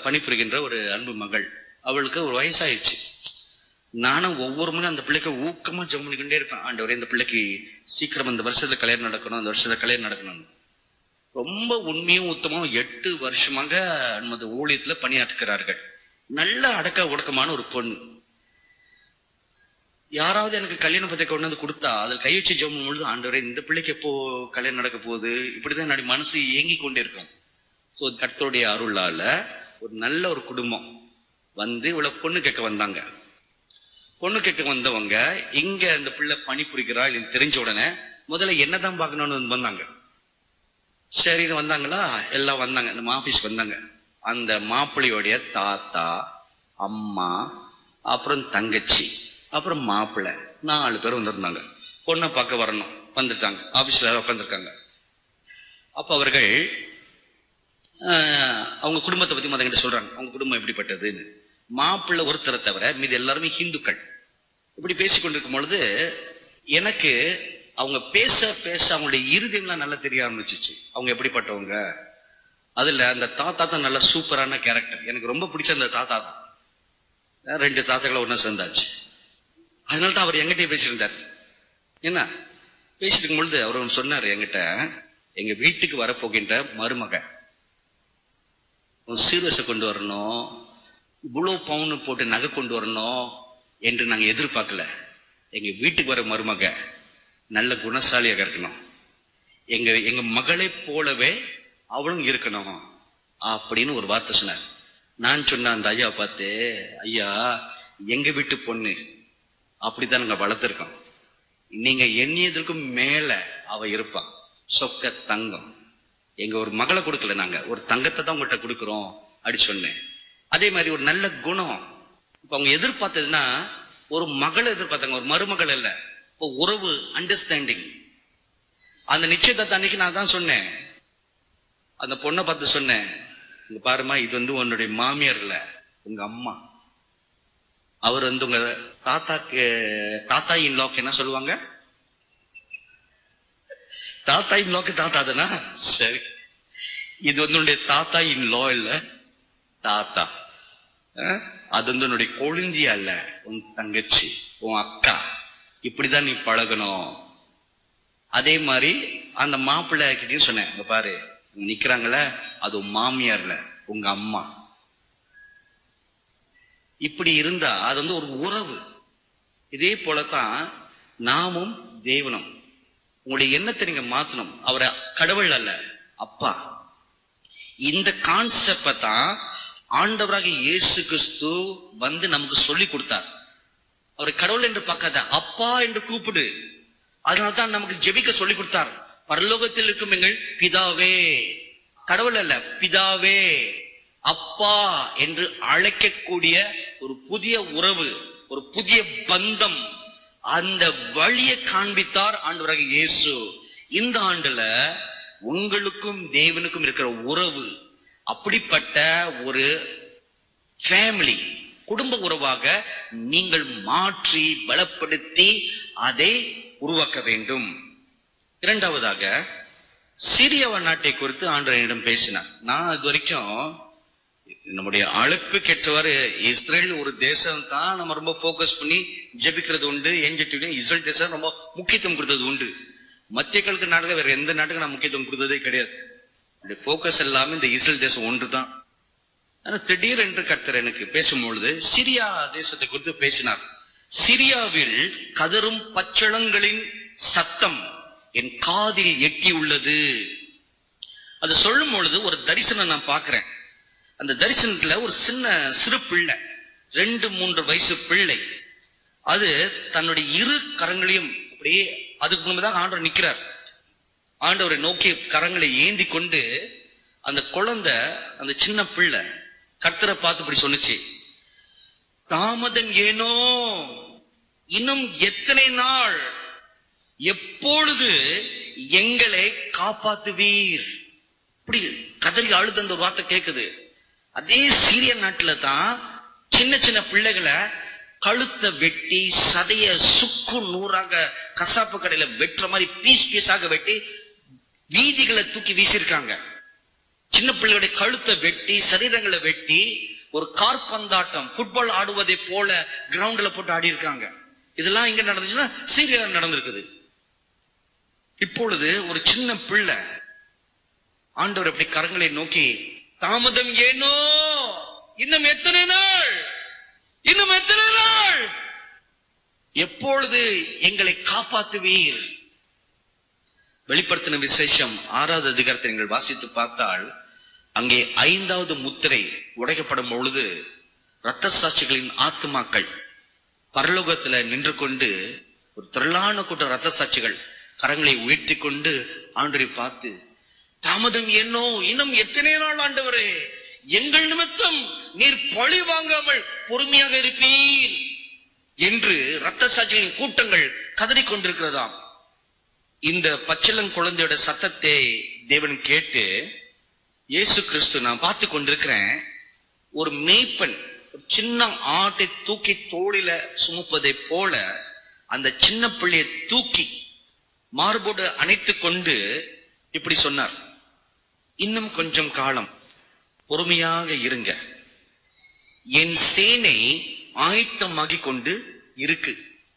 பணிபுரிகின்ற ஒரு அன்பு மகள் அவளுக்கு ஒரு வயசாயிடுச்சு நானும் ஒவ்வொரு முறையும் அந்த பிள்ளைக்கு ஊக்கமா ஜெபம் பண்ணிக்கிட்டே இருப்பேன் ஆண்டவரே இந்த பிள்ளைக்கு சீக்கிரம் இந்த வருஷத்துல கல்யாணம் நடக்கணும் இந்த வருஷத்துல கல்யாணம் நடக்கணும் ரொம்ப உண்மையும் உத்தமும் எட்டு வருஷமாக நமது ஊழியத்துல பணியாற்றுகிறார்கள் நல்ல அடக்க ஒடுக்கமான ஒரு பொண்ணு யாராவது எனக்கு கல்யாண பத்திரிக்கை கொண்டு வந்து கொடுத்தா அதில் கை வச்சு ஜெபம் பொழுது ஆண்டவரே இந்த பிள்ளைக்கு எப்போ கல்யாணம் நடக்க போகுது இப்படிதான் என்னுடைய மனசு ஏங்கி கொண்டே இருக்கும் சோ கர்த்தருடைய அருளால ஒரு நல்ல ஒரு குடும்பம் வந்து இவ்வளவு பொண்ணு கேட்க வந்தாங்க பொண்ணு கேட்க வந்தவங்க இங்க இந்த பிள்ளை பணிபுரிக்கிறா இல்லைன்னு தெரிஞ்ச உடனே முதல்ல என்னதான் பார்க்கணும்னு வந்து வந்தாங்க சரின்னு வந்தாங்களா எல்லாம் வந்தாங்க நம்ம ஆபீஸ் வந்தாங்க அந்த மாப்பிள்ளையோடைய தாத்தா அம்மா அப்புறம் தங்கச்சி அப்புறம் மாப்பிள்ளை நாலு பேர் வந்திருந்தாங்க பொண்ணை பார்க்க வரணும் வந்துட்டாங்க ஆபீஸ்ல உட்காந்துருக்காங்க அப்ப அவர்கள் ஆஹ், அவங்க குடும்பத்தை பத்தி மதங்கிட்ட சொல்றாங்க அவங்க குடும்பம் எப்படிப்பட்டதுன்னு மாப்பிள்ளை ஒருத்தரை தவிர மீது எல்லாருமே ஹிந்துக்கள் இப்படி பேசிக்கொண்டிருக்கும் பொழுது எனக்கு அவங்க பேச பேச அவங்களுடைய இருதயம்லாம் நல்லா தெரிய ஆரம்பிச்சிச்சு அவங்க எப்படிப்பட்டவங்க அதுல அந்த தாத்தா தான் நல்ல சூப்பரான கேரக்டர் எனக்கு ரொம்ப பிடிச்ச அந்த தாத்தா தான் ரெண்டு தாத்தாக்களை ஒண்ணா சேர்ந்தாச்சு அதனால தான் அவர் எங்கிட்டயே பேசியிருந்தார் என்ன பேசிட்டு இருக்கும் பொழுது அவர் ஒண்ணு சொன்னாரு என்கிட்ட எங்க வீட்டுக்கு வரப்போகின்ற மருமக உன் சீரசை கொண்டு வரணும் இவ்வளவு பவுன் போட்டு நகை கொண்டு வரணும் என்று நாங்க எதிர்பார்க்கல எங்க வீட்டுக்கு வர மருமக நல்ல குணசாலியாக இருக்கணும் எங்க எங்க மகளை போலவே அவளும் இருக்கணும் அப்படின்னு ஒரு வார்த்தை சொன்னார் நான் சொன்ன அந்த ஐயா பார்த்து ஐயா எங்க வீட்டு பொண்ணு அப்படித்தான் நாங்க வளர்த்திருக்கோம் நீங்க எண்ணியதற்கும் மேல அவ இருப்பா சொக்க தங்கம் எங்க ஒரு மகளை கொடுக்கல நாங்க ஒரு தங்கத்தை தான் உங்கள்கிட்ட கொடுக்குறோம் அப்படி சொன்னேன் அதே மாதிரி ஒரு நல்ல குணம் இப்ப அவங்க எதிர்பார்த்ததுன்னா ஒரு மகளை எதிர்பார்த்தாங்க ஒரு மருமகள் இல்ல இப்போ உறவு அண்டர்ஸ்டாண்டிங் அந்த நிச்சயத்தை அன்னைக்கு நான் தான் சொன்னேன் அந்த பொண்ணை பார்த்து சொன்னேன் இங்க பாருமா இது வந்து உன்னுடைய மாமியார் இல்ல உங்க அம்மா அவர் வந்து உங்க தாத்தாக்கு தாத்தா இன் லாக்கு என்ன சொல்லுவாங்க தாத்தா இன் லாக்கு தாத்தா தானா சரி இது வந்து உன்னுடைய தாத்தா இன் லா இல்ல தாத்தா அஹ்? அது வந்து உன்னுடைய கொழுந்தி அல்ல உன் தங்கச்சி உன் அக்கா இப்படிதான் நீ பழகணும் அதே மாதிரி அந்த மாப்பிள்ளை கிட்டயும் சொன்னேன் இங்க பாரு இங்க நிக்கிறாங்கல்ல அது உன் மாமியார்ல உங்க அம்மா இப்படி இருந்தா அது வந்து ஒரு உறவு இதே போலதான் நாமும் தேவனும் உங்களுடைய எண்ணத்தை நீங்க மாத்தணும் அவரை கடவுள் அல்ல அப்பா இந்த கான்செப்ட தான் ஆண்டவராக இயேசு கிறிஸ்து வந்து நமக்கு சொல்லி கொடுத்தார் அவரை கடவுள் என்று பார்க்காத அப்பா என்று கூப்பிடு அதனால்தான் நமக்கு ஜெபிக்க சொல்லி கொடுத்தார் பரலோகத்தில் இருக்கும் எங்கள் பிதாவே கடவுள் அல்ல பிதாவே அப்பா என்று அழைக்கக்கூடிய ஒரு புதிய உறவு ஒரு புதிய பந்தம் அந்த வழியை காண்பித்தார் ஆண்டவராக இயேசு இந்த ஆண்டுல உங்களுக்கும் தேவனுக்கும் இருக்கிற உறவு அப்படிப்பட்ட ஒரு ஃபேமிலி குடும்ப உறவாக நீங்கள் மாற்றி பலப்படுத்தி அதை உருவாக்க வேண்டும் இரண்டாவதாக சிறியவ நாட்டை குறித்து ஆண்டவரிடம் பேசினார் நான் இது வரைக்கும் நம்முடைய அழைப்புக்கேற்றவாறு இஸ்ரேல் ஒரு தேசம் தான் நம்ம ரொம்ப போக்கஸ் பண்ணி ஜெபிக்கிறது உண்டு என்ஜிடி இஸ்ரேல் தேசம் ரொம்ப முக்கியத்துவம் கொடுத்தது உண்டு மத்திய கிழக்கு நாடுகள் வேற எந்த நாட்டுக்கு நான் முக்கியத்துவம் கொடுத்ததே கிடையாது போக்கஸ் எல்லாமே இந்த இஸ்ரேல் தேசம் ஒன்று தான் ஆனா திடீரென்று கர்த்தர் எனக்கு பேசும்பொழுது சிரியா தேசத்தை குறித்து பேசினார் சிரியாவில் கதரும் பச்சளங்களின் சத்தம் என் காதில் எட்டி உள்ளது அது சொல்லும் பொழுது ஒரு தரிசனம் நான் பார்க்கிறேன் அந்த தரிசனத்துல ஒரு சின்ன சிறு பிள்ளை ரெண்டு மூன்று வயசு பிள்ளை அது தன்னுடைய இரு கரங்களையும் அப்படியே அதுக்கு முன்பதாக ஆண்டவர் நிக்கிறார் ஆண்டவரை நோக்கி கரங்களை ஏந்தி கொண்டு அந்த குழந்தை அந்த சின்ன பிள்ளை கர்த்தரை பார்த்து இப்படி சொன்னுச்சு தாமதம் ஏனோ இன்னும் எத்தனை நாள் எப்பொழுது எங்களை காப்பாத்துவீர் இப்படி கதறி அழுது அந்த ஒரு வார்த்தை கேக்குது அதே சீரிய நாட்டுல தான் சின்ன சின்ன பிள்ளைகளை கழுத்தை வெட்டி சதைய சுக்கு நூறாக கசாப்பு கடையில வெட்டுற மாதிரி பீஸ் பீஸாக வெட்டி வீதிகளை தூக்கி வீசியிருக்காங்க சின்ன பிள்ளைகளுடைய கழுத்தை வெட்டி சரீரங்களை வெட்டி ஒரு கார்பந்தாட்டம் ஃபுட்பால் ஆடுவதை போல கிரவுண்ட்ல போட்டு ஆடி இருக்காங்க இதெல்லாம் இங்க நடந்துச்சுன்னா சீரியலா நடந்திருக்குது இப்பொழுது ஒரு சின்ன பிள்ளை ஆண்டவர் அப்படி கரங்களை நோக்கி தாமதம் ஏனோ இன்னும் எத்தனை நாள் இன்னும் எத்தனை நாள் எப்பொழுது எங்களை காப்பாத்துவீர் வெளிப்படுத்தின விசேஷம் ஆறாவது அதிகாரத்தை நீங்கள் வாசித்து பார்த்தால் அங்கே ஐந்தாவது முத்திரை உடைக்கப்படும் பொழுது இரத்த சாட்சிகளின் ஆத்துமாக்கள் பரலோகத்துல நின்று கொண்டு ஒரு திரளான கூட்ட ரத்த சாட்சிகள் கரங்களை உயர்த்தி கொண்டு ஆண்டரை பார்த்து தாமதம் என்னோ இன்னும் எத்தனை நாள் ஆண்டவரே எங்கள் நிமித்தம் நீர் பழி வாங்காமல் பொறுமையாக இருப்பீர் என்று ரத்த சாட்சிகளின் கூட்டங்கள் கதறிக் கொண்டிருக்கிறதாம் இந்த பச்சிளம் குழந்தையோட சத்தத்தை தேவன் கேட்டு இயேசு கிறிஸ்து நான் பார்த்து கொண்டிருக்கிறேன் ஒரு மேய்ப்பன் ஒரு சின்ன ஆட்டை தூக்கி தோளில சுமப்பதை போல அந்த சின்ன பிள்ளையை தூக்கி மார்போடு அணைத்துக் கொண்டு இப்படி சொன்னார் இன்னும் கொஞ்சம் காலம் பொறுமையாக இருங்க என் சேனை ஆயத்தமாகிக் கொண்டு இருக்கு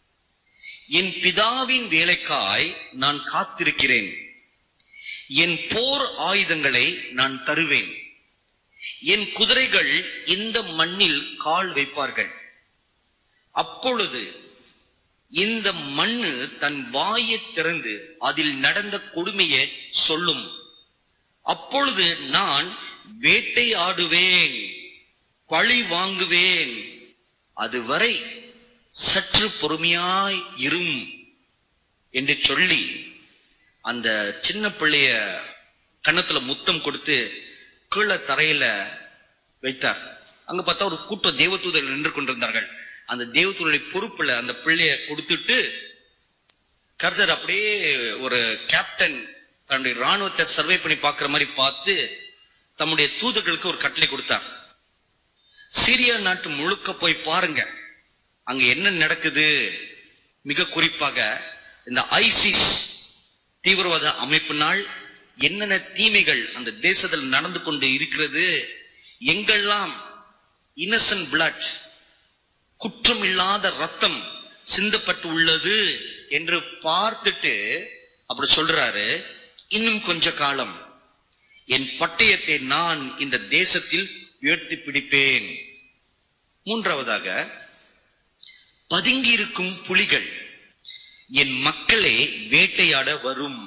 என் பிதாவின் வேலைக்காய் நான் காத்திருக்கிறேன் என் போர் ஆயுதங்களை நான் தருவேன் என் குதிரைகள் இந்த மண்ணில் கால் வைப்பார்கள் அப்பொழுது இந்த மண்ணு தன் வாயை திறந்து அதில் நடந்த கொடுமையை சொல்லும் அப்பொழுது நான் வேட்டையாடுவேன் பழி வாங்குவேன் அதுவரை சற்று பொறுமையாய் இரும் என்று சொல்லி அந்த சின்ன பிள்ளைய கன்னத்துல முத்தம் கொடுத்து கீழே தரையில வைத்தார் அங்க பார்த்தா ஒரு கூட்டம் தேவதூதர்கள் நின்று கொண்டிருந்தார்கள் அந்த தேவதூதருடைய பொறுப்புல அந்த பிள்ளைய கொடுத்துட்டு கர்த்தர் அப்படியே ஒரு கேப்டன் தன்னுடைய ராணுவத்தை சர்வே பண்ணி பார்க்கிற மாதிரி பார்த்து தம்முடைய தூதர்களுக்கு ஒரு கட்டளை கொடுத்தார் சிரியா நாட்டு முழுக்க போய் பாருங்க அங்க என்ன நடக்குது மிக குறிப்பாக இந்த ஐசிஸ் தீவிரவாத அமைப்பினால் என்னென்ன தீமைகள் அந்த தேசத்தில் நடந்து கொண்டு இருக்கிறது எங்கெல்லாம் இன்னசென்ட் பிளட் குற்றம் இல்லாத ரத்தம் சிந்தப்பட்டு உள்ளது என்று பார்த்துட்டு அப்படி சொல்றாரு இன்னும் கொஞ்ச காலம் என் பட்டயத்தை நான் இந்த தேசத்தில் உயர்த்தி பிடிப்பேன் மூன்றாவதாக பதுங்கியிருக்கும் புலிகள் என் மக்களை வேட்டையாட வரும்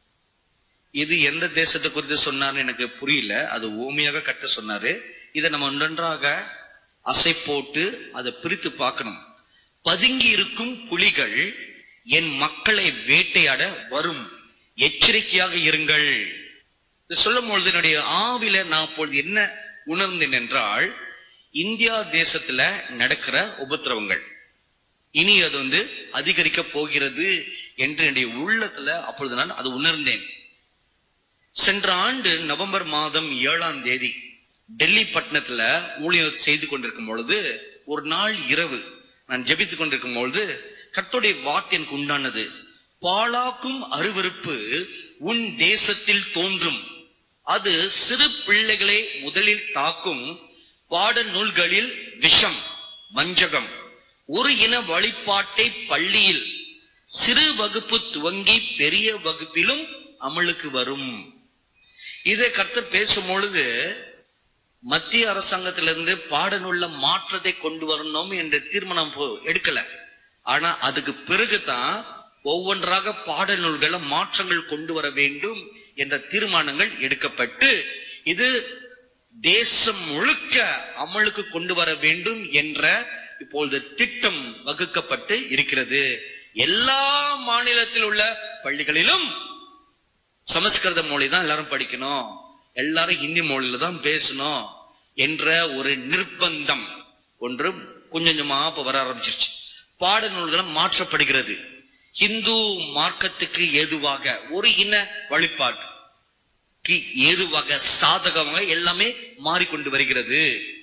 இது எந்த தேசத்தை குறித்து சொன்னார்னு எனக்கு புரியல அது ஓமையாக கட்ட சொன்னாரு இதை நம்ம நன்றாக அசை போட்டு அதை பிரித்து பார்க்கணும் பதுங்கி இருக்கும் புலிகள் என் மக்களை வேட்டையாட வரும் எச்சரிக்கையாக இருங்கள் இது சொல்லும் பொழுது என்னுடைய ஆவில நான் அப்பொழுது என்ன உணர்ந்தேன் என்றால் இந்தியா தேசத்துல நடக்கிற உபத்திரவங்கள் இனி அது வந்து அதிகரிக்க போகிறது என்று என்னுடைய உள்ளத்துல அப்பொழுது நான் அது உணர்ந்தேன் சென்ற ஆண்டு நவம்பர் மாதம் ஏழாம் தேதி டெல்லி பட்டணத்துல ஊழியம் செய்து கொண்டிருக்கும் பொழுது ஒரு நாள் இரவு நான் ஜெபித்துக் கொண்டிருக்கும் பொழுது கர்த்தருடைய வார்த்தை எனக்கு உண்டானது பாழாக்கும் அருவருப்பு உன் தேசத்தில் தோன்றும் அது சிறு பிள்ளைகளை முதலில் தாக்கும் பாட நூல்களில் விஷம் வஞ்சகம் ஒரு இன வழிபாட்டை பள்ளியில் சிறு வகுப்பு துவங்கி பெரிய வகுப்பிலும் அமலுக்கு வரும் இதை கர்த்தர் பேசும் பொழுது மத்திய அரசாங்கத்திலிருந்து பாடநூல்ல மாற்றத்தை கொண்டு வரணும் என்ற தீர்மானம் போ- எடுக்கல ஆனா அதுக்கு பிறகுதான் ஒவ்வொன்றாக பாடநூல்கள மாற்றங்கள் கொண்டு வர வேண்டும் என்ற தீர்மானங்கள் எடுக்கப்பட்டு இது தேசம் முழுக்க அமலுக்கு கொண்டு வர வேண்டும் என்ற இப்பொழுது திட்டம் வகுக்கப்பட்டு இருக்கிறது எல்லா மாநிலத்தில் உள்ள பள்ளிகளிலும் சமஸ்கிருத மொழி தான் எல்லாரும் படிக்கணும் எல்லாரும் ஹிந்தி மொழியில தான் பேசணும் என்ற ஒரு நிர்பந்தம் ஒன்று கொஞ்சம் கொஞ்சமா இப்ப வர ஆரம்பிச்சிருச்சு பாடநூல்களும் மாற்றப்படுகிறது இந்து மார்க்கத்துக்கு ஏதுவாக ஒரு இன வழிபாட்டுக்கு ஏதுவாக சாதகமாக எல்லாமே மாறிக்கொண்டு வருகிறது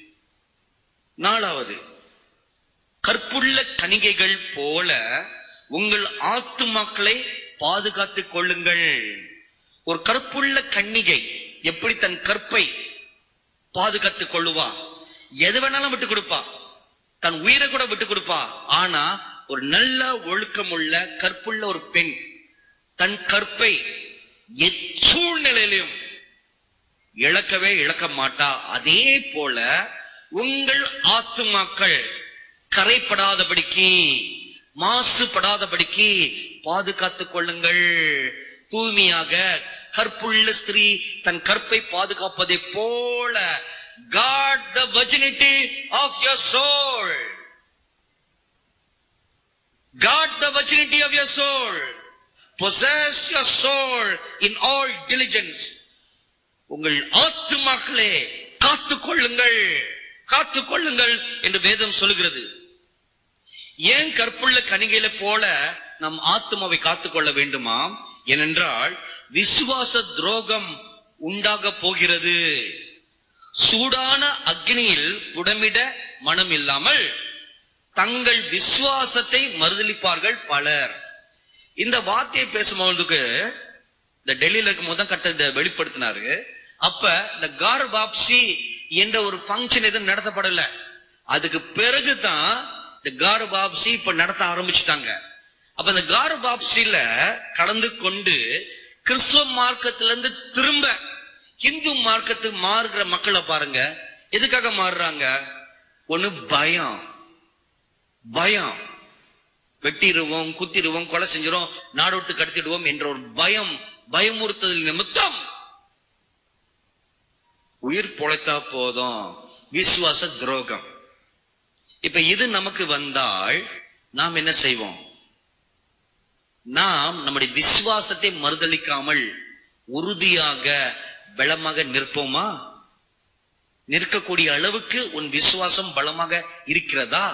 நாலாவது கற்புள்ள கணிகைகள் போல உங்கள் ஆத்துமாக்களை பாதுகாத்துக் கொள்ளுங்கள் ஒரு கற்புள்ள கன்னிகை எப்படி தன் கற்பை பாதுகாத்துக் கொள்ளுவா எது வேணாலும் விட்டு கொடுப்பா தன் உயிரை கூட விட்டு கொடுப்பா ஆனா ஒரு நல்ல ஒழுக்கமுள்ள கற்புள்ள ஒரு பெண் தன் கற்பை எச்சூழ்நிலையிலும் இழக்கவே இழக்க மாட்டா அதே போல உங்கள் ஆத்துமாக்கள் கரைப்படாதபடிக்கு மாசுபடாதபடிக்கு பாதுகாத்துக் கொள்ளுங்கள் தூய்மையாக கற்புள்ள ஸ்திரீ தன் கற்பை பாதுகாப்பதை போல God the virginity of your soul. God the virginity of your soul. Possess your soul in all diligence. உங்கள் ஆத்துமாக்களே காத்துக் கொள்ளுங்கள் காத்துக் கொள்ளுங்கள் என்று வேதம் சொல்லுகிறது ஏன் கற்புள்ள கணிகையில போல நம் ஆத்மாவை காத்துக் கொள்ள வேண்டுமா ஏனென்றால் விசுவாச துரோகம் உண்டாக போகிறது சூடான அக்னியில் உடமிட மனம் இல்லாமல் தங்கள் விசுவாசத்தை மறுதளிப்பார்கள் பலர் இந்த வார்த்தையை பேசும்போதுக்கு இந்த டெல்லியில இருக்கும் போது தான் கட்ட இதை வெளிப்படுத்தினாரு அப்ப இந்த கார்பாப்சி என்ற ஒரு ஃபங்க்ஷன் எதுவும் நடத்தப்படல அதுக்கு பிறகுதான் இந்த கார்பாப்சி இப்ப நடத்த ஆரம்பிச்சுட்டாங்க அப்ப இந்த கார்பாப்சில கலந்து கொண்டு கிறிஸ்துவ மார்க்கத்துல இருந்து திரும்ப இந்து மார்க்கத்துக்கு மாறுகிற மக்களை பாருங்க எதுக்காக மாறுறாங்க ஒண்ணு பயம் பயம் வெட்டிடுவோம் குத்திடுவோம் கொலை செஞ்சிரும் நாடு விட்டு கடத்திடுவோம் என்ற ஒரு பயம் பயமுறுத்தல் நிமித்தம் உயிர் பொழைத்தா போதும் விசுவாச துரோகம் இப்ப இது நமக்கு வந்தால் நாம் என்ன செய்வோம் நாம் நம்முடைய விசுவாசத்தை மறுதளிக்காமல் உறுதியாக பலமாக நிற்போமா நிற்கக்கூடிய அளவுக்கு உன் விசுவாசம் பலமாக இருக்கிறதா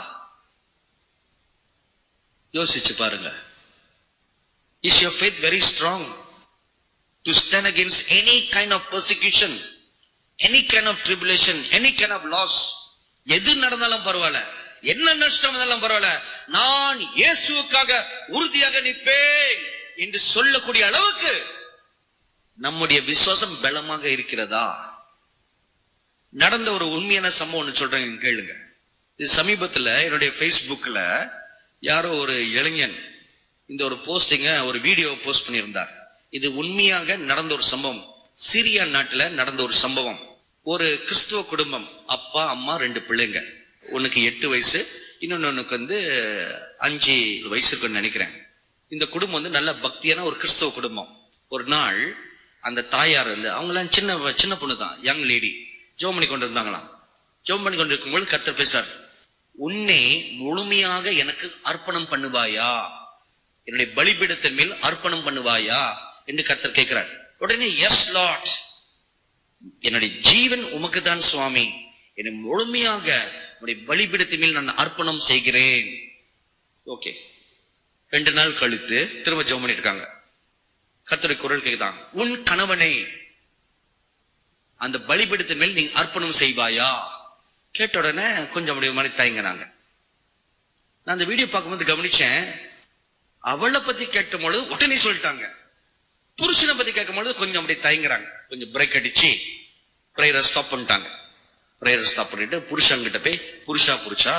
யோசிச்சு பாருங்க is your faith very strong to stand against any kind of persecution any kind of tribulation any kind of loss எது நடந்தாலும் பரவாயில்ல என்ன நஷ்டம் வந்தாலும் பரவாயில்ல நான் இயேசுவுக்காக உறுதியாக நிற்பேன் என்று சொல்லக்கூடிய அளவுக்கு நம்முடைய விசுவாசம் பலமாக இருக்கிறதா நடந்த ஒரு உண்மையான சம்பவம் ஒண்ணு சொல்றேன் கேளுங்க இது சமீபத்துல என்னுடைய Facebookல யாரோ ஒரு இளைஞன் இந்த ஒரு போஸ்டிங்க ஒரு வீடியோ போஸ்ட் பண்ணியிருந்தார் இது உண்மையாக நடந்த ஒரு சம்பவம் சிரியா நாட்டுல நடந்த ஒரு சம்பவம் ஒரு கிறிஸ்துவ குடும்பம் அப்பா அம்மா ரெண்டு பிள்ளைங்க ஒண்ணுக்கு எட்டு வயசு இன்னொன்னுக்கு வந்து அஞ்சு வயசு இருக்குன்னு நினைக்கிறேன் இந்த குடும்பம் வந்து நல்ல பக்தியான ஒரு கிறிஸ்தவ குடும்பம் ஒரு நாள் அந்த தாயார் வந்து அவங்களாம் சின்ன சின்ன பொண்ணு தான் யங் லேடி ஜோம் பண்ணி கொண்டு இருந்தாங்களாம் ஜோம் பண்ணி கொண்டு இருக்கும்போது கர்த்தர் பேசுறார் உன்னை முழுமையாக எனக்கு அர்ப்பணம் பண்ணுவாயா என்னுடைய பலிபீடத்தின் மேல் அர்ப்பணம் பண்ணுவாயா என்று கர்த்தர் கேட்கிறார் உடனே எஸ் லாட் என்னுடைய ஜீவன் உமக்கு தான் சுவாமி என்னை முழுமையாக உடைய பலிபீடத்தின் மேல் நான் அர்ப்பணம் செய்கிறேன் ஓகே ரெண்டு நாள் கழித்து திரும்ப ஜெபம் பண்ணிட்டு இருக்காங்க கர்த்தருடைய குரல் கேக்குதான் உன் கணவனை அந்த பலிபீடத்தின் மேல் நீ அர்ப்பணம் செய்வாயா கேட்ட உடனே கொஞ்சம் அப்படியே மாதிரி தயங்கினாங்க நான் அந்த வீடியோ பார்க்கும்போது கவனிச்சேன் அவளை பத்தி கேட்கும் பொழுது உடனே சொல்லிட்டாங்க புருஷனை பத்தி கேட்கும் பொழுது கொஞ்சம் அப்படியே தயங்குறாங்க கொஞ்சம் பிரேக் அடிச்சு பிரேயரை ஸ்டாப் பண்ணிட்டாங்க பிரேயரை ஸ்டாப் பண்ணிட்டு புருஷன் கிட்ட போய் புருஷா புருஷா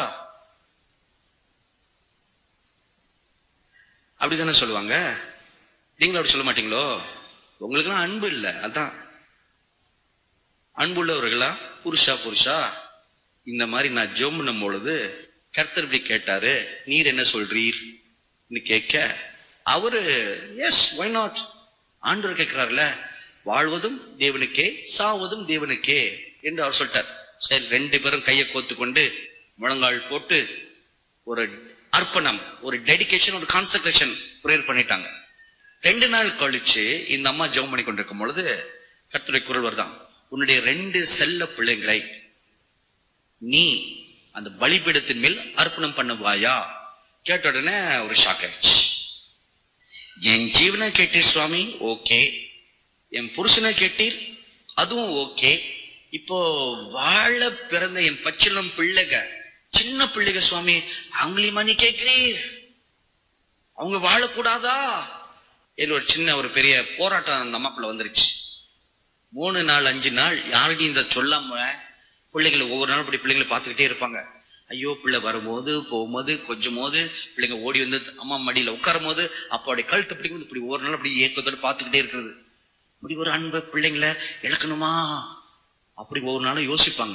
அப்படிதானே சொல்லுவாங்க நீங்களும் அப்படி சொல்ல மாட்டீங்களோ உங்களுக்கெல்லாம் அன்பு இல்ல அதான் அன்புள்ளவர்களா புருஷா புருஷா இந்த மாதிரி நான் ஜோம் பண்ணும் பொழுது கர்த்தர் இப்படி கேட்டாரு நீர் என்ன சொல்றீர் கேட்க அவரு எஸ் ஒய் நாட் ஆண்டவர் கேட்கிறார்ல வாழ்வதும் தேவனுக்கே சாவதும் தேவனுக்கே என்று அவர் சொல்லிட்டார் சரி ரெண்டு பேரும் கையை கோத்து கொண்டு முழங்கால் போட்டு ஒரு அர்ப்பணம் ஒரு டெடிகேஷன் ஒரு கான்சன்ட்ரேஷன் ப்ரேயர் பண்ணிட்டாங்க ரெண்டு நாள் கழிச்சு இந்த அம்மா ஜெபம் பண்ணி கொண்டிருக்கும் பொழுது கர்த்தருடைய குரல் வருதான் உன்னுடைய ரெண்டு செல்ல பிள்ளைகளை நீ அந்த பலிபீடத்தின் மேல் அர்ப்பணம் பண்ணுவாயா கேட்ட உடனே ஒரு ஷாக் ஆயிடுச்சு என் ஜீவனை கேட்டீர் சுவாமி ஓகே என் புருஷனை கேட்டீர் அதுவும் ஓகே இப்போ வாழ பிறந்த என் பச்சிலம் பிள்ளைக சின்ன பிள்ளைக சுவாமி அவங்களையுமா நீ கேட்கிறீர் அவங்க வாழக்கூடாதா என்று ஒரு சின்ன ஒரு பெரிய போராட்டம் அந்த அம்மாக்குள்ள வந்துருச்சு மூணு நாள் அஞ்சு நாள் யார்கிட்டயும் இந்த சொல்லாம பிள்ளைங்களை ஒவ்வொரு நாளும் இப்படி பிள்ளைங்களை பார்த்துக்கிட்டே இருப்பாங்க ஐயோ பிள்ளை வரும்போது போகும்போது கொஞ்சம் போது பிள்ளைங்க ஓடி வந்து அம்மா மடியில உட்காரும் போது அப்பாவுடைய கழுத்து பிடிக்கும்போது இப்படி ஒரு நாள் அப்படி ஏக்கத்தோட பார்த்துக்கிட்டே இருக்கிறது இப்படி ஒரு அன்பை பிள்ளைங்களை இழக்கணுமா அப்படி ஒவ்வொரு நாளும் யோசிப்பாங்க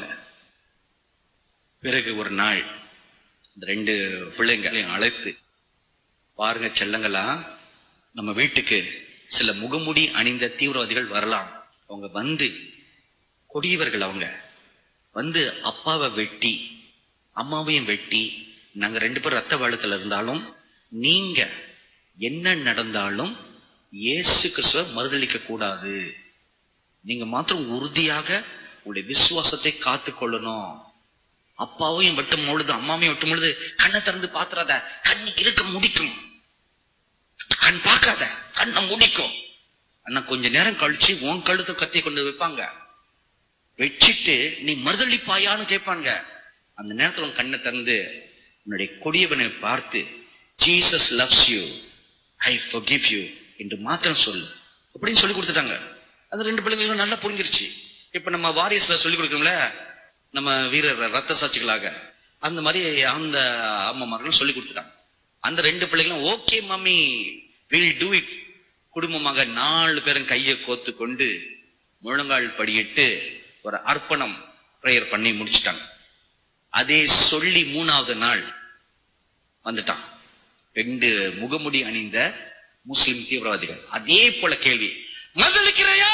பிறகு ஒரு நாள் இந்த ரெண்டு பிள்ளைங்களையும் அழைத்து பாருங்க செல்லங்களா நம்ம வீட்டுக்கு சில முகமுடி அணிந்த தீவிரவாதிகள் வரலாம் அவங்க வந்து கொடியவர்கள் அவங்க வந்து அப்பாவை வெட்டி அம்மாவையும் வெட்டி நாங்க ரெண்டு பேரும் ரத்த வெள்ளத்துல இருந்தாலும் நீங்க என்ன நடந்தாலும் இயேசு கிறிஸ்துவ மறுதளிக்க கூடாது நீங்க மாத்திரம் உறுதியாக உங்களுடைய விசுவாசத்தை காத்து கொள்ளணும் அப்பாவையும் வெட்டும் பொழுது அம்மாவையும் வெட்டும் பொழுது கண்ணை திறந்து பாத்துறாத கண்ணு இருக்க முடிக்கும் கண் பார்க்காத கண்ணை முடிக்கும் ஆனா கொஞ்ச நேரம் கழிச்சு உன் கழுத்தை கத்தி கொண்டு வைப்பாங்க வச்சிட்டு நீ மறுதளிப்பாயான்னு கேட்பாங்க அந்த நேரத்துல உன் கண்ணை திறந்து உன்னுடைய கொடியவனை பார்த்து Jesus loves you I forgive you என்று மாத்திரம் சொல்லு அப்படின்னு சொல்லி கொடுத்துட்டாங்க அது ரெண்டு பிள்ளைங்களும் நல்லா புரிஞ்சிருச்சு இப்ப நம்ம வாரியஸ்ல சொல்லி கொடுக்கணும்ல நம்ம வீரர் ரத்த சாட்சிகளாக அந்த மாதிரி அந்த அம்மாமார்களும் சொல்லி கொடுத்துட்டாங்க அந்த ரெண்டு பிள்ளைகளும் okay mummy will do it குடும்பமாக நாலு பேரும் கையை கோத்து கொண்டு முழங்கால் படியிட்டு ஒரு அர்ப்பணம் பிரேயர் பண்ணி முடிச்சிட்டாங்க அதே சொல்லி மூணாவது நாள் வந்துட்டான் ரெண்டு முகமுடி அணிந்த முஸ்லிம் தீவிரவாதிகள் அதே போல கேள்வி மதளிக்கிறையா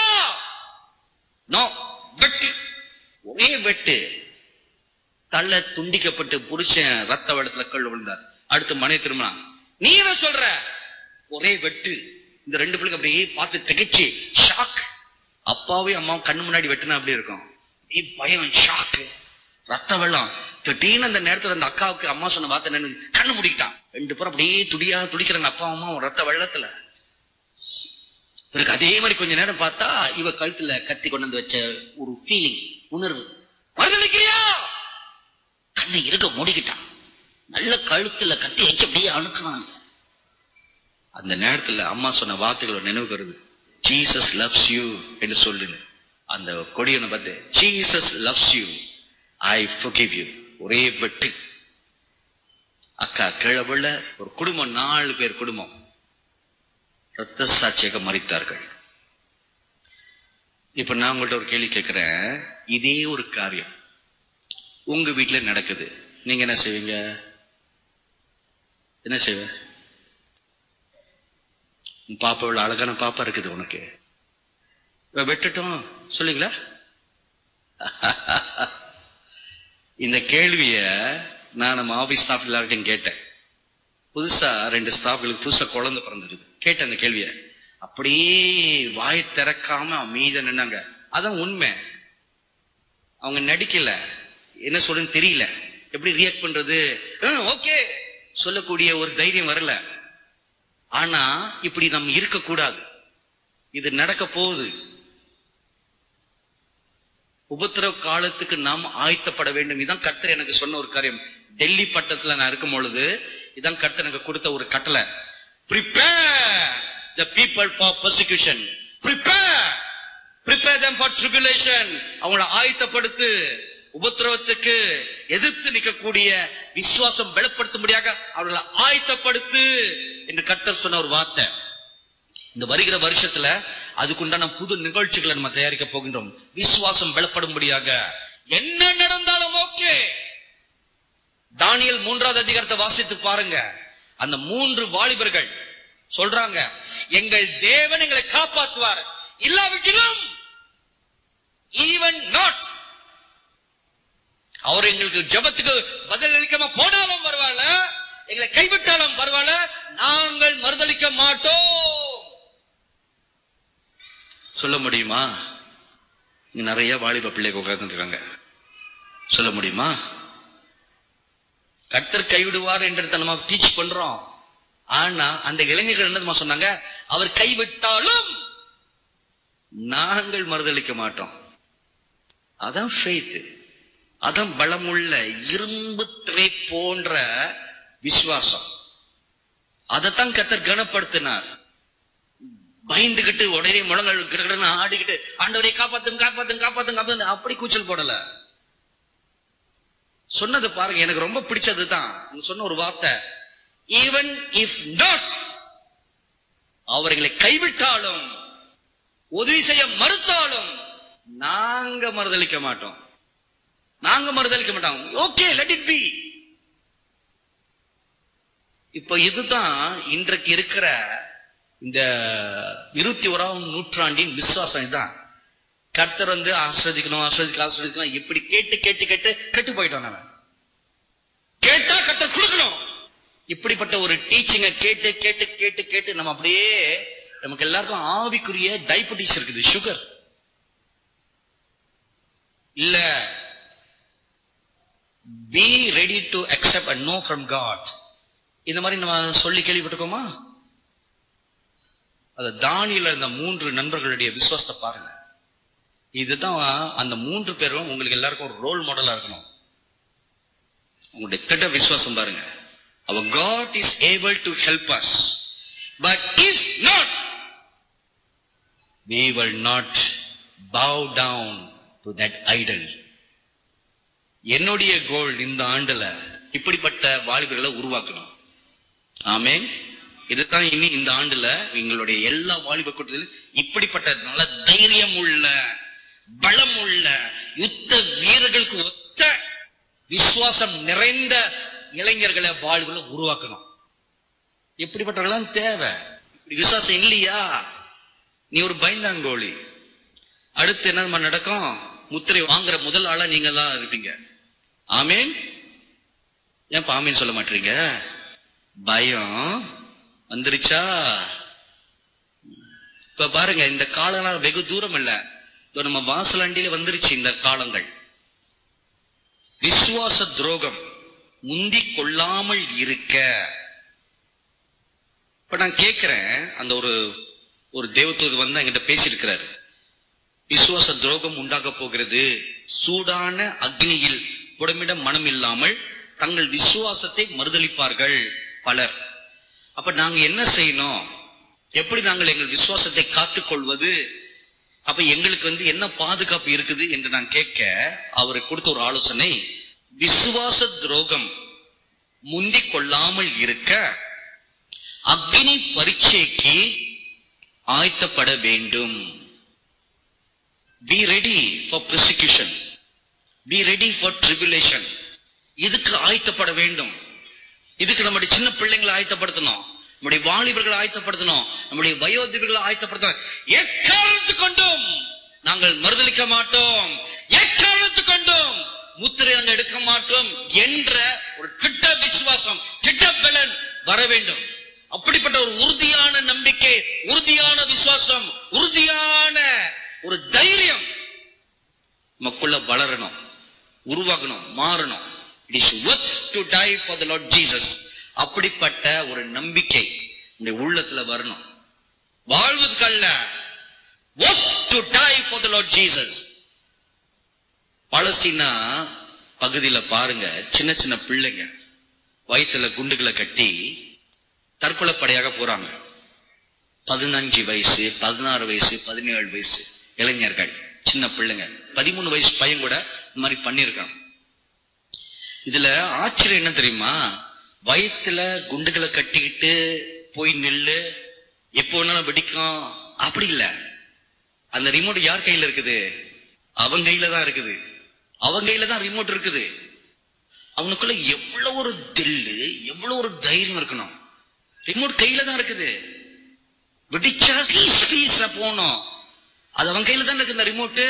நோ வெட்டு ஒரே வெட்டு தள்ள துண்டிக்கப்பட்டு புருஷன் ரத்த வெள்ளத்துல கல் விழுந்தார் அடுத்து மனை திரும்பினா நீ என்ன சொல்ற ஒரே வெட்டு இந்த ரெண்டு பிள்ளைங்க அப்படியே பார்த்து திகைச்சு ஷாக் அப்பாவையும் அம்மாவும் கண்ணு முன்னாடி வெட்டுனா அப்படி இருக்கும் அப்படியே பயம் ஷாக் ரத்த வெள்ளம் திடீர்னு அந்த நேரத்துல அந்த அக்காவுக்கு அம்மா சொன்ன வார்த்தை என்னன்னு கண்ணு முடிக்கிட்டான் ரெண்டு பேரும் அப்படியே துடியா துடிக்கிறாங்க அப்பா அம்மா ரத்த வெள்ளத்துல பிறகு அதே மாதிரி கொஞ்ச நேரம் பார்த்தா இவ கழுத்துல கத்தி கொண்டு வந்து வச்ச ஒரு ஃபீலிங் உணர்வு மறுதளிக்கிறியா கண்ணை இருக்க மூடிக்கிட்டான் நல்ல கழுத்துல கத்தி வச்சு அப்படியே அணுக்குறான் அந்த நேரத்துல அம்மா சொன்ன வார்த்தைகள் நினைவு வருது ஜீசஸ் லவ்ஸ் யூ என்று சொல்லுங்க அந்த கொடியனை பார்த்து Jesus loves you I forgive you ஒரே வெட்டு அக்கா கிழவுள்ள ஒரு குடும்பம் நாலு பேர் குடும்பம் ரத்த சாட்சியாக மறித்தார்கள் இப்ப நான் உங்கள்ட்ட ஒரு கேள்வி கேட்கிறேன் இதே ஒரு காரியம் உங்க வீட்டுல நடக்குது நீங்க என்ன செய்வீங்க என்ன செய்வ உன் பாப்பா இவ்வளவு அழகான பாப்பா இருக்குது உனக்கு இவ வெட்டட்டும் சொல்லுங்களா இந்த கேள்விய நான் நம்ம ஆபீஸ் ஸ்டாஃப் எல்லார்ட்டையும் கேட்டேன் புதுசா ரெண்டு ஸ்டாஃப்களுக்கு புதுசா குழந்தை பிறந்திருக்குது கேட்டேன் அந்த கேள்விய அப்படியே வாய் திறக்காம அமைதியா நின்னாங்க அதான் உண்மை அவங்க நடிக்கல என்ன சொல்றதுன்னு தெரியல எப்படி ரியாக்ட் பண்றது ஓகே சொல்லக்கூடிய ஒரு தைரியம் வரல ஆனா இப்படி நம்ம இருக்க கூடாது இது நடக்க போகுது உபத்திரவ காலத்துக்கு நாம் ஆயத்தப்பட வேண்டும் இதான் கர்த்தர் எனக்கு சொன்ன ஒரு காரியம் டெல்லி பட்டத்துல நான் இருக்கும் பொழுது இதான் கர்த்தர் எனக்கு கொடுத்த ஒரு கட்டளை prepare the people for persecution prepare prepare them for tribulation அவங்கள ஆயத்தப்படுத்து உபத்திரவத்துக்கு எதிர்த்து நிற்கக்கூடிய விசுவாசம் பலப்படுத்தும்படியாக அவர்களை ஆயத்தப்படுத்து என்று கர்த்தர் சொன்ன ஒரு வார்த்தை இந்த வருகிற வருஷத்துல அதுக்குண்டான புது நிகழ்ச்சிகளை நம்ம தயாரிக்க போகின்றோம் விசுவாசம் பலப்படும்படியாக என்ன நடந்தாலும் ஓகே தானியல் மூன்றாவது அதிகாரத்தை வாசித்து பாருங்க அந்த மூன்று வாலிபர்கள் சொல்றாங்க எங்கள் தேவன் எங்களை காப்பாற்றுவார் இல்லாவிட்டிலும் ஈவன் நாட் அவர் எங்களுக்கு ஜபத்துக்கு பதில் அளிக்காம போனாலும் பரவாயில்ல எங்களை கைவிட்டாலும் பரவாயில்ல நாங்கள் மறுதளிக்க மாட்டோம் சொல்ல முடியுமா இங்க நிறைய வாலிப பிள்ளைங்க உட்கார்ந்து இருக்காங்க சொல்ல முடியுமா கர்த்தர் கைவிடுவார் என்று நம்ம டீச் பண்றோம் ஆனா அந்த இளைஞர்கள் என்ன தெரியுமா சொன்னாங்க அவர் கைவிட்டாலும் நாங்கள் மறுதளிக்க மாட்டோம் அதான் ஃபெய்த் அதான் பலமுள்ள இரும்பு திரை போன்ற விசுவாசம் அதைத்தான் கர்த்தர் கனப்படுத்தினார் பயந்துகிட்டு உடனே முழங்கள் கிடக்கிடன்னு ஆடிக்கிட்டு ஆண்டவரை காப்பாத்தும் காப்பாத்தும் காப்பாத்தும் காப்பாத்தும் அப்படி கூச்சல் போடல சொன்னது பாருங்க எனக்கு ரொம்ப பிடிச்சது தான் சொன்ன ஒரு வார்த்தை ஈவன் இஃப் நாட் அவர்களை கைவிட்டாலும் உதவி செய்ய மறுத்தாலும் நாங்க மறுதளிக்க மாட்டோம் நாங்க மறுதளிக்க மாட்டோம் ஓகே லெட் இட் பி இப்ப இதுதான் இன்றைக்கு இருக்கிற இந்த இருபத்தி ஓராம் நூற்றாண்டின் விசுவாசம் இதுதான் கர்த்தர் வந்து ஆஸ்ரதிக்கணும் ஆஸ்ரதிக்க ஆஸ்ரதிக்கணும் இப்படி கேட்டு கேட்டு கேட்டு கெட்டு போயிட்டோம் நம்ம கேட்டா கர்த்தர் கொடுக்கணும் இப்படிப்பட்ட ஒரு டீச்சிங்க கேட்டு கேட்டு கேட்டு கேட்டு நம்ம அப்படியே நமக்கு எல்லாருக்கும் ஆவிக்குரிய டயபெட்டிஸ் இருக்குது சுகர் இல்ல be ready to accept a no from God இந்த மாதிரி நம்ம சொல்லி கேள்விப்பட்டிருக்கோமா அது தானியில இருந்த மூன்று நண்பர்களுடைய விசுவாசத்தை பாருங்க இதுதான் அந்த மூன்று பேரும் உங்களுக்கு எல்லாருக்கும் ஒரு ரோல் மாடலா இருக்கணும் உங்களுடைய திட்ட விசுவாசம் பாருங்க our God is able to help us. But if not, we will not bow down to that idol. என்னுடைய கோல் இந்த ஆண்டுல இப்படிப்பட்ட வாலிபர்களை உருவாக்கணும் ஆமென் இதுதான் இனி இந்த ஆண்டுல எங்களுடைய எல்லா வாலிப கூட்டத்திலும் இப்படிப்பட்ட நல்ல தைரியம் உள்ள பலம் உள்ள யுத்த வீரர்களுக்கு ஒத்த விசுவாசம் நிறைந்த இளைஞர்களை வாழ்வுல உருவாக்கணும் எப்படிப்பட்டவர்களாம் தேவை இப்படி விசுவாசம் இல்லையா நீ ஒரு பயந்தாங்கோழி அடுத்து என்ன நடக்கும் முத்திரை வாங்குற முதல் ஆளா நீங்க தான் இருப்பீங்க ஆமீன் ஏன் ஆமீன் சொல்ல மாட்டீங்க பயம் வந்துருச்சா இப்ப பாருங்க இந்த காலம் வெகு தூரம் இல்ல இதோ நம்ம வாசலாண்டியில வந்துருச்சு இந்த காலங்கள் விசுவாச துரோகம் முந்திக் கொள்ளாமல் இருக்க இப்ப நான் கேட்கிறேன் அந்த ஒரு ஒரு தேவதூது வந்து என்கிட்ட பேசியிருக்கிறாரு விசுவாச துரோகம் உண்டாக போகிறது சூடான அக்னியில் புடமிட மனம் இல்லாமல் தங்கள் விசுவாசத்தை மறுதளிப்பார்கள் பலர் அப்ப நாங்க என்ன செய்யணும் எப்படி நாங்கள் எங்கள் விசுவாசத்தை காத்துக் கொள்வது அப்ப எங்களுக்கு வந்து என்ன பாதுகாப்பு இருக்குது என்று நான் கேட்க அவருக்கு கொடுத்த ஒரு ஆலோசனை விசுவாச துரோகம் முந்திக் கொள்ளாமல் இருக்க அக்னி பரீட்சைக்கு ஆயத்தப்பட வேண்டும் be ready for persecution be ready for tribulation இதுக்கு ஆயத்தப்பட வேண்டும் இதுக்கு நம்முடைய சின்ன பிள்ளைங்களை ஆயத்தப்படுத்தணும் நம்முடைய வாலிபர்களை ஆயத்தப்படுத்தணும் நம்முடைய வயோதிபர்களை ஆயத்தப்படுத்தணும் எக்காரணத்து கொண்டும் நாங்கள் மறுதளிக்க மாட்டோம் எக்காரணத்து கொண்டும் முத்திரை நாங்கள் எடுக்க மாட்டோம் என்ற ஒரு திட்ட விசுவாசம் திட்ட பலன் வர வேண்டும் அப்படிப்பட்ட ஒரு உறுதியான நம்பிக்கை உறுதியான விசுவாசம் உறுதியான ஒரு தைரியம் நமக்குள்ள வளரணும் உருவாகணும் மாறணும் it is worth to die for the Lord Jesus அப்படிப்பட்ட ஒரு நம்பிக்கை இந்த உள்ளத்துல வரணும் வாழ்வதற்கல்ல worth to die for the Lord Jesus பழசினா பகுதியில பாருங்க சின்ன சின்ன பிள்ளைங்க வயிற்றுல குண்டுகளை கட்டி தற்கொலை படையாக போறாங்க பதினஞ்சு வயசு பதினாறு வயசு பதினேழு வயசு இளைஞர்கள் சின்ன பிள்ளைங்க பதிமூணு வயசு பையன் கூட இந்த மாதிரி பண்ணிருக்கான் இதுல ஆச்சரியம் என்ன தெரியுமா வயிற்றுல குண்டுகளை கட்டிக்கிட்டு போய் நில்லு எப்போ வேணாலும் வெடிக்கும் அப்படி இல்ல அந்த ரிமோட் யார் கையில இருக்குது அவன் கையில தான் இருக்குது அவன் கையில தான் ரிமோட் இருக்குது அவனுக்குள்ள எவ்வளவு ஒரு தில்லு எவ்வளவு ஒரு தைரியம் இருக்கணும் ரிமோட் கையில தான் இருக்குது வெடிச்சா பீஸ் பீஸா போகணும் அது அவன் கையில தான் இருக்கு இந்த ரிமோட்டு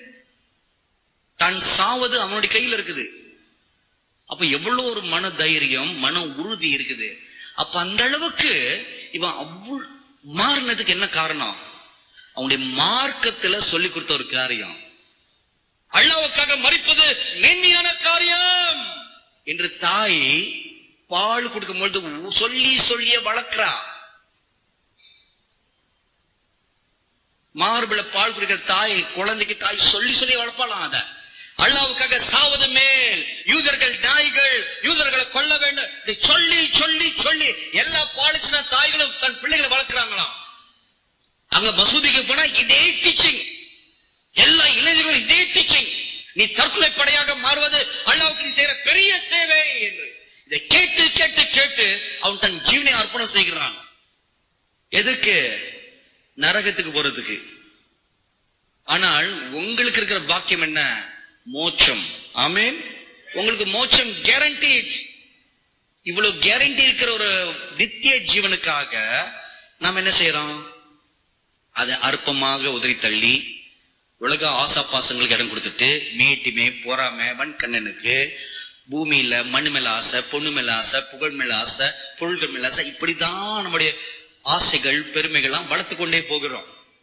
தான் சாவது அவனுடைய கையில இருக்குது அப்ப எவ்வளவு ஒரு மன தைரியம் மன உறுதி இருக்குது அப்ப அந்த அளவுக்கு இவன் அவ்வளவு மாறினதுக்கு என்ன காரணம் அவனுடைய மார்க்கத்துல சொல்லி கொடுத்த ஒரு காரியம் அல்லாவுக்காக மறிப்பது மேன்மையான காரியம் என்று தாய் பால் கொடுக்கும் பொழுது சொல்லி சொல்லிய வளர்க்கிறா மார்பிள பால் குடிக்கிற தாய் குழந்தைக்கு தாய் சொல்லி சொல்லி வளர்ப்பாளாம் அத அல்லாவுக்காக சாவது மேல் யூதர்கள் நாய்கள் யூதர்களை கொல்ல வேண்டும் இதை சொல்லி சொல்லி சொல்லி எல்லா பாலிச்சின தாய்களும் தன் பிள்ளைகளை வளர்க்கிறாங்களாம் அங்க மசூதிக்கு போனா இதே டீச்சிங் எல்லா இளைஞர்களும் இதே டீச்சிங் நீ தற்கொலை படையாக மாறுவது அல்லாவுக்கு நீ செய்யற பெரிய சேவை என்று இதை கேட்டு கேட்டு கேட்டு அவன் தன் ஜீவனை அர்ப்பணம் செய்கிறான் எதுக்கு நரகத்துக்கு போறதுக்கு ஆனால் உங்களுக்கு இருக்கிற பாக்கியம் என்ன மோட்சம் ஆமேன் உங்களுக்கு மோட்சம் கேரண்டீட் இவ்வளவு கேரண்டி இருக்கிற ஒரு நித்திய ஜீவனுக்காக நாம் என்ன செய்யறோம் அதை அற்பமாக உதறி தள்ளி உலக ஆசா பாசங்களுக்கு இடம் கொடுத்துட்டு மேட்டிமே பொறாமை வன்கண்ணனுக்கு பூமியில மண்ணு மேல ஆசை பொண்ணு மேல ஆசை புகழ் மேல ஆசை பொருள்கள் மேல ஆசை இப்படிதான் நம்முடைய ஆசைகள் பெருமைகள்லாம் வளர்த்து கொண்டே போகிறோம்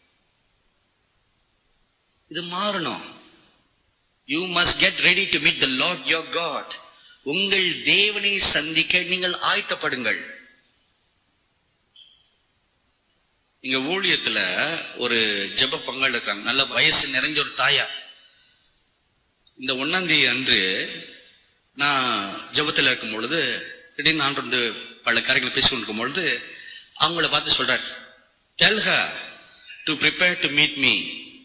இது மாறணும் you must get ready to meet the Lord your God உங்கள் தேவனை சந்திக்க நீங்கள் ஆயத்தப்படுங்கள் இங்க ஊழியத்துல ஒரு ஜெப பங்காளி இருக்காங்க நல்ல வயசு நிறைஞ்ச ஒரு தாயா இந்த ஒன்னாம் தேதி அன்று நான் ஜெபத்துல இருக்கும் பொழுது திடீர்னு நான் வந்து பல காரியங்களை பேசி கொண்டிருக்கும் பொழுது அவங்கள பார்த்து சொல்றார் tell to prepare to meet me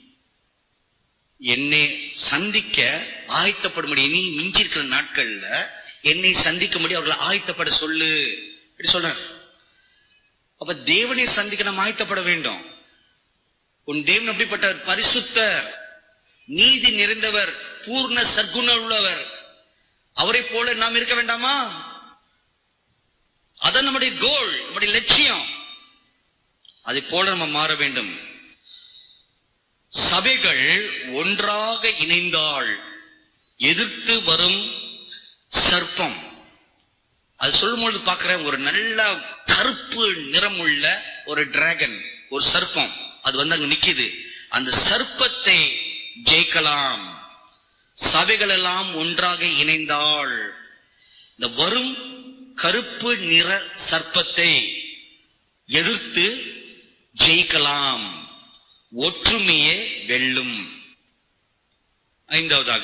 என்னை சந்திக்க ஆயத்தப்படும்படி இனி மிஞ்சி இருக்கிற நாட்கள்ல என்னை சந்திக்கும்படி அவர்களை ஆயத்தப்பட சொல்லு இப்படி சொல்றார் அப்ப தேவனை சந்திக்க நாம் ஆயத்தப்பட வேண்டும் உன் தேவன் அப்படிப்பட்டவர் பரிசுத்தர் நீதி நிறைந்தவர் பூர்ண சர்க்குண உள்ளவர் அவரை போல நாம் இருக்க வேண்டாமா அதான் நம்முடைய கோல் நம்முடைய லட்சியம் அதை போல நம்ம மாற வேண்டும் சபைகள் ஒன்றாக இணைந்தால் எதிர்த்து வரும் சர்ப்பம் அது சொல்லும்பொழுது பார்க்கிறேன் ஒரு நல்ல கருப்பு நிறமுள்ள ஒரு டிராகன் ஒரு சர்ப்பம் அது வந்து அங்க நிக்குது அந்த சர்ப்பத்தை ஜெயிக்கலாம் சபைகள் எல்லாம் ஒன்றாக இணைந்தால் இந்த வரும் கருப்பு நிற சர்ப்பத்தை எதிர்த்து ஜெயிக்கலாம் ஒற்றுமையே வெல்லும் ஐந்தாவதாக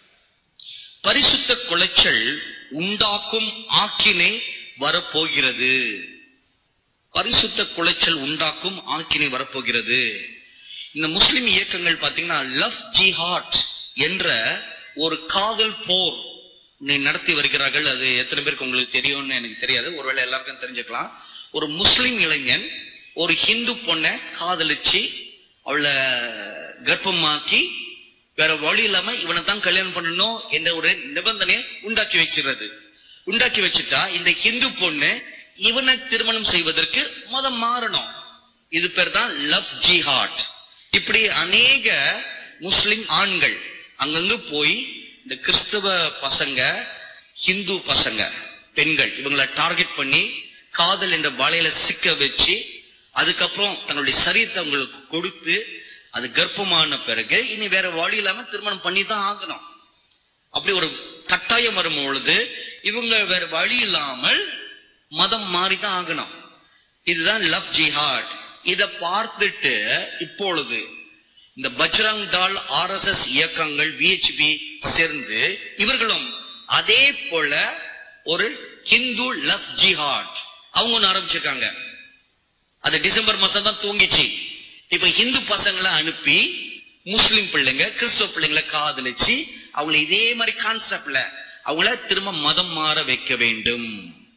பரிசுத்த குலைச்சல் உண்டாக்கும் ஆக்கினை வரப்போகிறது பரிசுத்த குலைச்சல் உண்டாக்கும் ஆக்கினை வரப்போகிறது இந்த முஸ்லிம் இயக்கங்கள் பாத்தீங்கன்னா லவ் ஜிஹாட் என்ற ஒரு காதல் போர் நடத்தி வருகிறார்கள் அது எத்தனை பேருக்கு உங்களுக்கு தெரியும்னு எனக்கு தெரியாது ஒருவேளை எல்லாருக்கும் தெரிஞ்சுக்கலாம் ஒரு முஸ்லிம் இளைஞன் ஒரு ஹிந்து பொண்ணை காதலிச்சு அவளை கர்ப்பமாக்கி வேற வழி இல்லாம இவனை தான் கல்யாணம் பண்ணணும் என்ற ஒரு நிபந்தனையை உண்டாக்கி வச்சிருது உண்டாக்கி வச்சுட்டா இந்த ஹிந்து பொண்ணு இவனை திருமணம் செய்வதற்கு முத மாறணும் இது பேர் தான் லவ் ஜிஹாட் இப்படி அநேக முஸ்லிம் ஆண்கள் அங்கங்கு போய் இந்த கிறிஸ்தவ பசங்க ஹிந்து பசங்க பெண்கள் இவங்களை டார்கெட் பண்ணி காதல் என்ற வலையில சிக்க வச்சு அதுக்கப்புறம் தன்னுடைய சரீரத்தை அவங்களுக்கு கொடுத்து அது கர்ப்பமான பிறகு இனி வேற வழி இல்லாம திருமணம் பண்ணி தான் ஆகணும் அப்படி ஒரு கட்டாயம் வரும் பொழுது இவங்க வேற வழி இல்லாமல் மதம் மாறிதான் ஆகணும் இதுதான் லவ் ஜிஹாட் இத பார்த்துட்டு இப்பொழுது இந்த Bajrang Dal R S S இயக்கங்கள் விஹெச்பி சேர்ந்து இவர்களும் அதே போல ஒரு ஹிந்து லவ் ஜிஹாட் அவங்க ஒண்ணு ஆரம்பிச்சிருக்காங்க அது டிசம்பர் மாசம் தான் தூங்கிச்சு இப்ப ஹிந்து பசங்களை அனுப்பி முஸ்லிம் பிள்ளைங்க கிறிஸ்துவ பிள்ளைங்களை காதலிச்சு அவங்களை இதே மாதிரி கான்செப்ட்ல அவங்கள திரும்ப மதம் மாற வைக்க வேண்டும்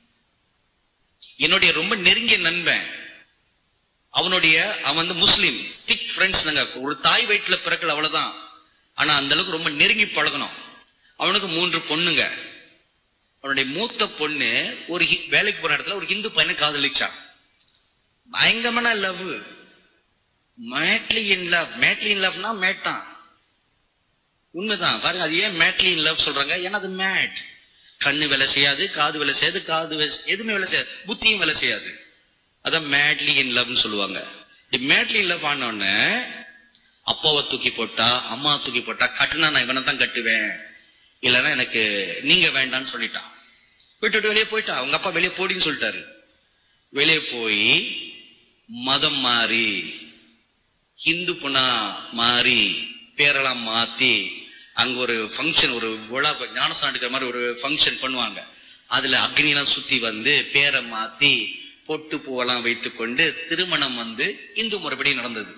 என்னுடைய ரொம்ப நெருங்கிய நண்பன் அவனுடைய அவன் வந்து முஸ்லிம் திக் ஃப்ரெண்ட்ஸ் நாங்க ஒரு தாய் வயிற்றுல பிறக்கல அவ்வளவுதான் ஆனா அந்த அளவுக்கு ரொம்ப நெருங்கி பழகணும் அவனுக்கு மூன்று பொண்ணுங்க அவனுடைய மூத்த பொண்ணு ஒரு ஹி- வேலைக்கு போன இடத்துல ஒரு ஹிந்து பையனை காதலிச்சான் பயங்கரமான love madly in love madly in லவ்னா மேட்டான் உண்மைதான் பாருங்க அது ஏன் மேட்லி இன் லவ் சொல்றாங்க ஏன்னா அது மேட் கண்ணு வேலை செய்யாது காது வேலை செய்யாது காது வேலை- எதுவுமே வேலை செய்யாது புத்தியும் வேலை செய்யாது அதான் மேட்லி இன் லவ்னு சொல்லுவாங்க இப்படி மேட்லி இன் லவ் ஆனோடனே அப்பாவை தூக்கி போட்டா அம்மா தூக்கி போட்டா கட்டுனா நான் இவனை தான் கட்டுவேன் இல்லைன்னா எனக்கு நீங்க வேண்டாம்னு சொல்லிட்டான் விட்டுட்டு வெளியே போயிட்டா அவங்க அப்பா வெளியே போடின்னு சொல்லிட்டாரு வெளியே போய் மதம் மாறி ஹிந்து பொண்ணா மாறி பேரெல்லாம் மாத்தி அங்க ஒரு ஃபங்க்ஷன் ஒரு விழா ஞானஸ்தானம் எடுக்கிற மாதிரி ஒரு ஃபங்க்ஷன் பண்ணுவாங்க அதுல அக்னி எல்லாம் சுத்தி வந்து பேரை மாத்தி பொட்டு பூவெல்லாம் வைத்துக்கொண்டு திருமணம் வந்து இந்து முறைப்படி நடந்தது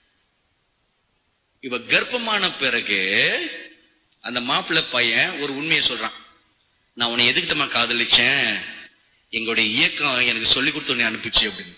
இவ கர்ப்பமான பிறகு அந்த மாப்பிள்ளை பையன் ஒரு உண்மையை சொல்றான் நான் உன்னை எதுக்கிட்டமா காதலிச்சேன் எங்களுடைய இயக்கம் எனக்கு சொல்லி கொடுத்து உன்னை அனுப்பிச்சு அப்படின்னு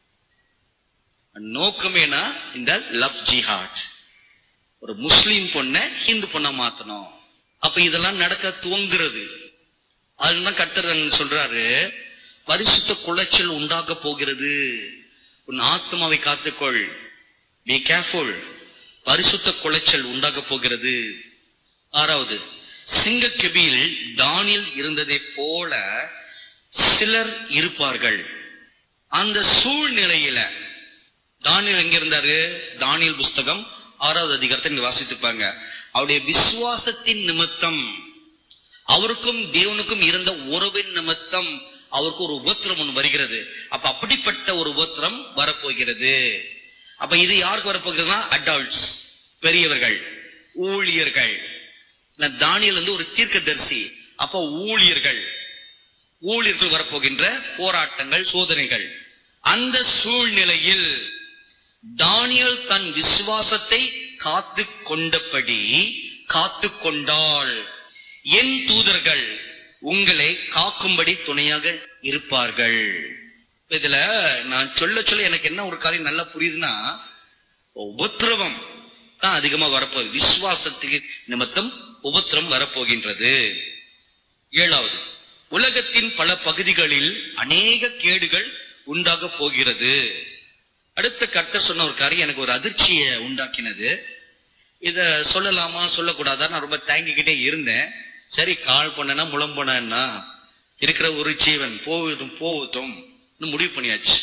நோக்கமேனா இந்த லவ் ஜிஹாட் ஒரு முஸ்லீம் பொண்ண இந்து பொண்ண மாத்தணும் அப்ப இதெல்லாம் நடக்க துவங்குறது அதுதான் கர்த்தர் சொல்றாரு பரிசுத்த குலைச்சல் உண்டாக போகிறது உன் ஆத்மாவை காத்துக்கொள் பி கேர்ஃபுல் பரிசுத்த குலைச்சல் உண்டாக போகிறது ஆறாவது சிங்கக்கெபியில் தானியல் இருந்ததை போல சிலர் இருப்பார்கள் அந்த சூழ்நிலையில தானியல் எங்க இருந்தாரு தானியல் புஸ்தகம் ஆறாவது அதிகாரத்தை நீங்க வாசித்துப்பாங்க அவருடைய விசுவாசத்தின் நிமித்தம் அவருக்கும் தேவனுக்கும் இருந்த உறவின் நிமித்தம் அவருக்கு ஒரு உபத்திரம் ஒன்று வருகிறது அப்ப அப்படிப்பட்ட ஒரு உபத்திரம் வரப்போகிறது அப்ப இது யாருக்கு வரப்போகிறதுனா அடல்ட்ஸ் பெரியவர்கள் ஊழியர்கள் நான் தானியல் வந்து ஒரு தீர்க்கதரிசி அப்ப ஊழியர்கள் ஊழியர்கள் வரப்போகின்ற போராட்டங்கள் சோதனைகள் அந்த சூழ்நிலையில் தானியல் தன் விசுவாசத்தை காத்து கொண்டபடி காத்து கொண்டாள் என் தூதர்கள் உங்களை காக்கும்படி துணையாக இருப்பார்கள் இதுல நான் சொல்ல சொல்ல எனக்கு என்ன ஒரு காரியம் நல்லா புரியுதுன்னா உபத்திரவம் தான் அதிகமா வரப்போகுது விசுவாசத்துக்கு நிமித்தம் உபத்திரம் வரப்போகின்றது ஏழாவது உலகத்தின் பல பகுதிகளில் அநேக கேடுகள் உண்டாக போகிறது அடுத்த கர்த்தர் சொன்ன ஒரு காரியம் எனக்கு ஒரு அதிர்ச்சியை உண்டாக்கினது இத சொல்லலாமா சொல்லக்கூடாதா நான் ரொம்ப தயங்கிக்கிட்டே இருந்தேன் சரி கால் பண்ணனா முளம் பண்ணா இருக்கிற ஒரு ஜீவன் போவதும் போவதும் முடிவு பண்ணியாச்சு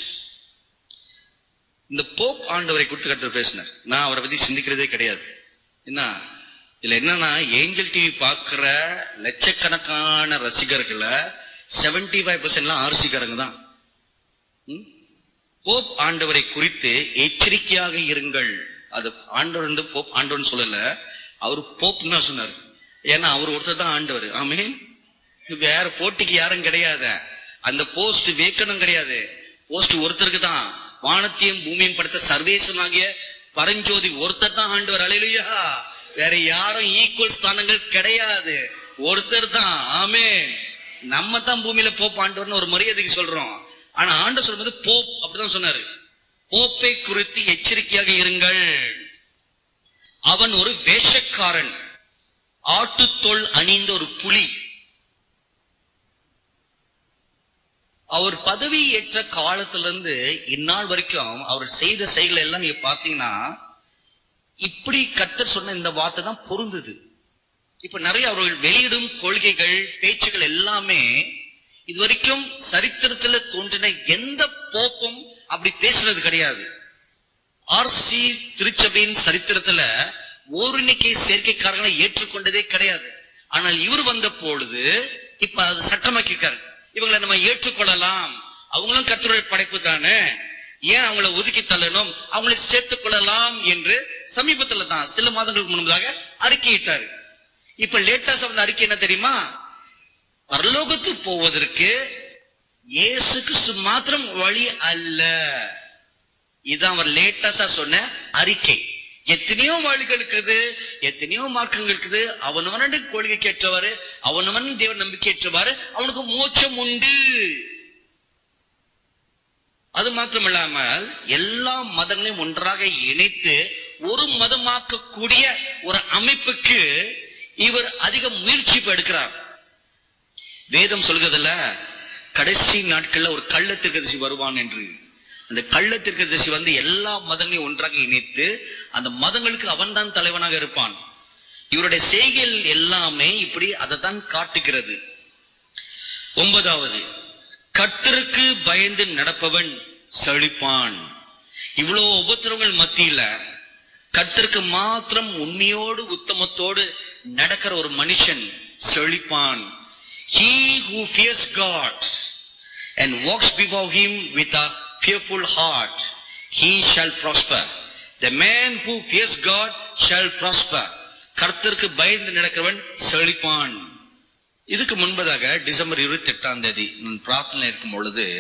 இந்த போப் ஆண்டவரை குறித்து கர்த்தர் பேசினார் நான் அவரை பத்தி சிந்திக்கிறதே கிடையாது என்ன இதுல என்னன்னா ஏஞ்சல் டிவி பாக்குற லட்சக்கணக்கான ரசிகர்களை செவன்டி ஃபைவ் பர்சன்ட்லாம் ஆர்சிக்காரங்க தான் ம்? போப் ஆண்டவரை குறித்து எச்சரிக்கையாக இருங்கள் அது ஆண்டவர் வந்து போப் ஆண்டவர்னு சொல்லல அவர் போப்னு தான் சொன்னார் ஏன்னா அவர் ஒருத்தர் தான் ஆண்டவர் ஆமே வேற போட்டிக்கு யாரும் கிடையாது அந்த போஸ்ட் வேக்கணும் கிடையாது போஸ்ட் ஒருத்தருக்கு தான் வானத்தையும் பூமியும் படுத்த சர்வேசனாகிய பரஞ்சோதி ஒருத்தர் தான் ஆண்டவர் அலையிலுயா வேற யாரும் ஈக்குவல் ஸ்தானங்கள் கிடையாது ஒருத்தர் தான் ஆமே நம்ம தான் பூமியில போப் ஆண்டவர்னு ஒரு மரியாதைக்கு சொல்றோம் ஆனா ஆண்டு சொல்லும்போது போப் அப்படிதான் சொன்னாரு போப்பை குறித்து எச்சரிக்கையாக இருங்கள் அவன் ஒரு வேஷக்காரன் ஆட்டுத்தோல் அணிந்த ஒரு புலி அவர் பதவி ஏற்ற காலத்திலிருந்து இந்நாள் வரைக்கும் அவர் செய்த செயல்கள் எல்லாம் நீங்க பாத்தீங்கன்னா இப்படி கத்தர் சொன்ன இந்த வார்த்தை தான் பொருந்தது இப்ப நிறைய அவர்கள் வெளியிடும் கொள்கைகள் பேச்சுகள் எல்லாமே இதுவரைக்கும் சரித்திரத்துல தோன்றின எந்த போப்பும் அப்படி பேசுறது கிடையாது ஆர்சி திருச்சபையின் சரித்திரத்துல ஓரிணைக்கை சேர்க்கைக்காரர்களை ஏற்றுக்கொண்டதே கிடையாது ஆனால் இவர் வந்த பொழுது இப்ப அது சட்டமாக்கிருக்காரு இவங்களை நம்ம ஏற்றுக்கொள்ளலாம் அவங்களும் கர்த்தருடைய படைப்பு தானே ஏன் அவங்கள ஒதுக்கி தள்ளணும் அவங்களை சேர்த்துக் கொள்ளலாம் என்று சமீபத்துல தான் சில மாதங்களுக்கு முன்பதாக அறிக்கையிட்டாரு இப்ப லேட்டஸ்ட் வந்த அறிக்கை என்ன தெரியுமா பரலோகத்துக்கு போவதற்கு இயேசு கிறிஸ்து மாத்திரம் வழி அல்ல இதான் அவர் லேட்டஸ்டா சொன்ன அறிக்கை எத்தனையோ வழிகள் இருக்குது எத்தனையோ மார்க்கங்கள் இருக்குது அவனவனு கொள்கைக்கு ஏற்றவாறு அவனவன் தேவன் நம்பிக்கை ஏற்றவாறு அவனுக்கு மோட்சம் உண்டு அது மாத்திரமில்லாமல் எல்லா மதங்களையும் ஒன்றாக இணைத்து ஒரு மதமாக்கக்கூடிய ஒரு அமைப்புக்கு இவர் அதிக முயற்சி இப்ப எடுக்கிறார் வேதம் சொல்கிறதுல கடைசி நாட்கள்ல ஒரு கள்ளத்திற்கதரிசி வருவான் என்று அந்த கள்ளத்திற்கதரிசி வந்து எல்லா மதங்களையும் ஒன்றாக இணைத்து அந்த மதங்களுக்கு அவன்தான் தலைவனாக இருப்பான் இவருடைய செய்கைகள் எல்லாமே இப்படி அதைத்தான் காட்டுகிறது ஒன்பதாவது கர்த்தருக்கு பயந்து நடப்பவன் செழிப்பான் இவ்வளவு உபத்திரவங்கள் மத்தியில கர்த்தருக்கு மாத்திரம் உண்மையோடு உத்தமத்தோடு நடக்கிற ஒரு மனுஷன் செழிப்பான் he who fears god and walks before him with a fearful heart he shall prosper the man who fears god shall prosper கர்த்தருக்கு பயந்து நடக்கிறவன் செழிப்பான் இதுக்கு முன்பதாக டிசம்பர் இருபத்தி எட்டாம் தேதி நான் பிரார்த்தனை இருக்கும் பொழுது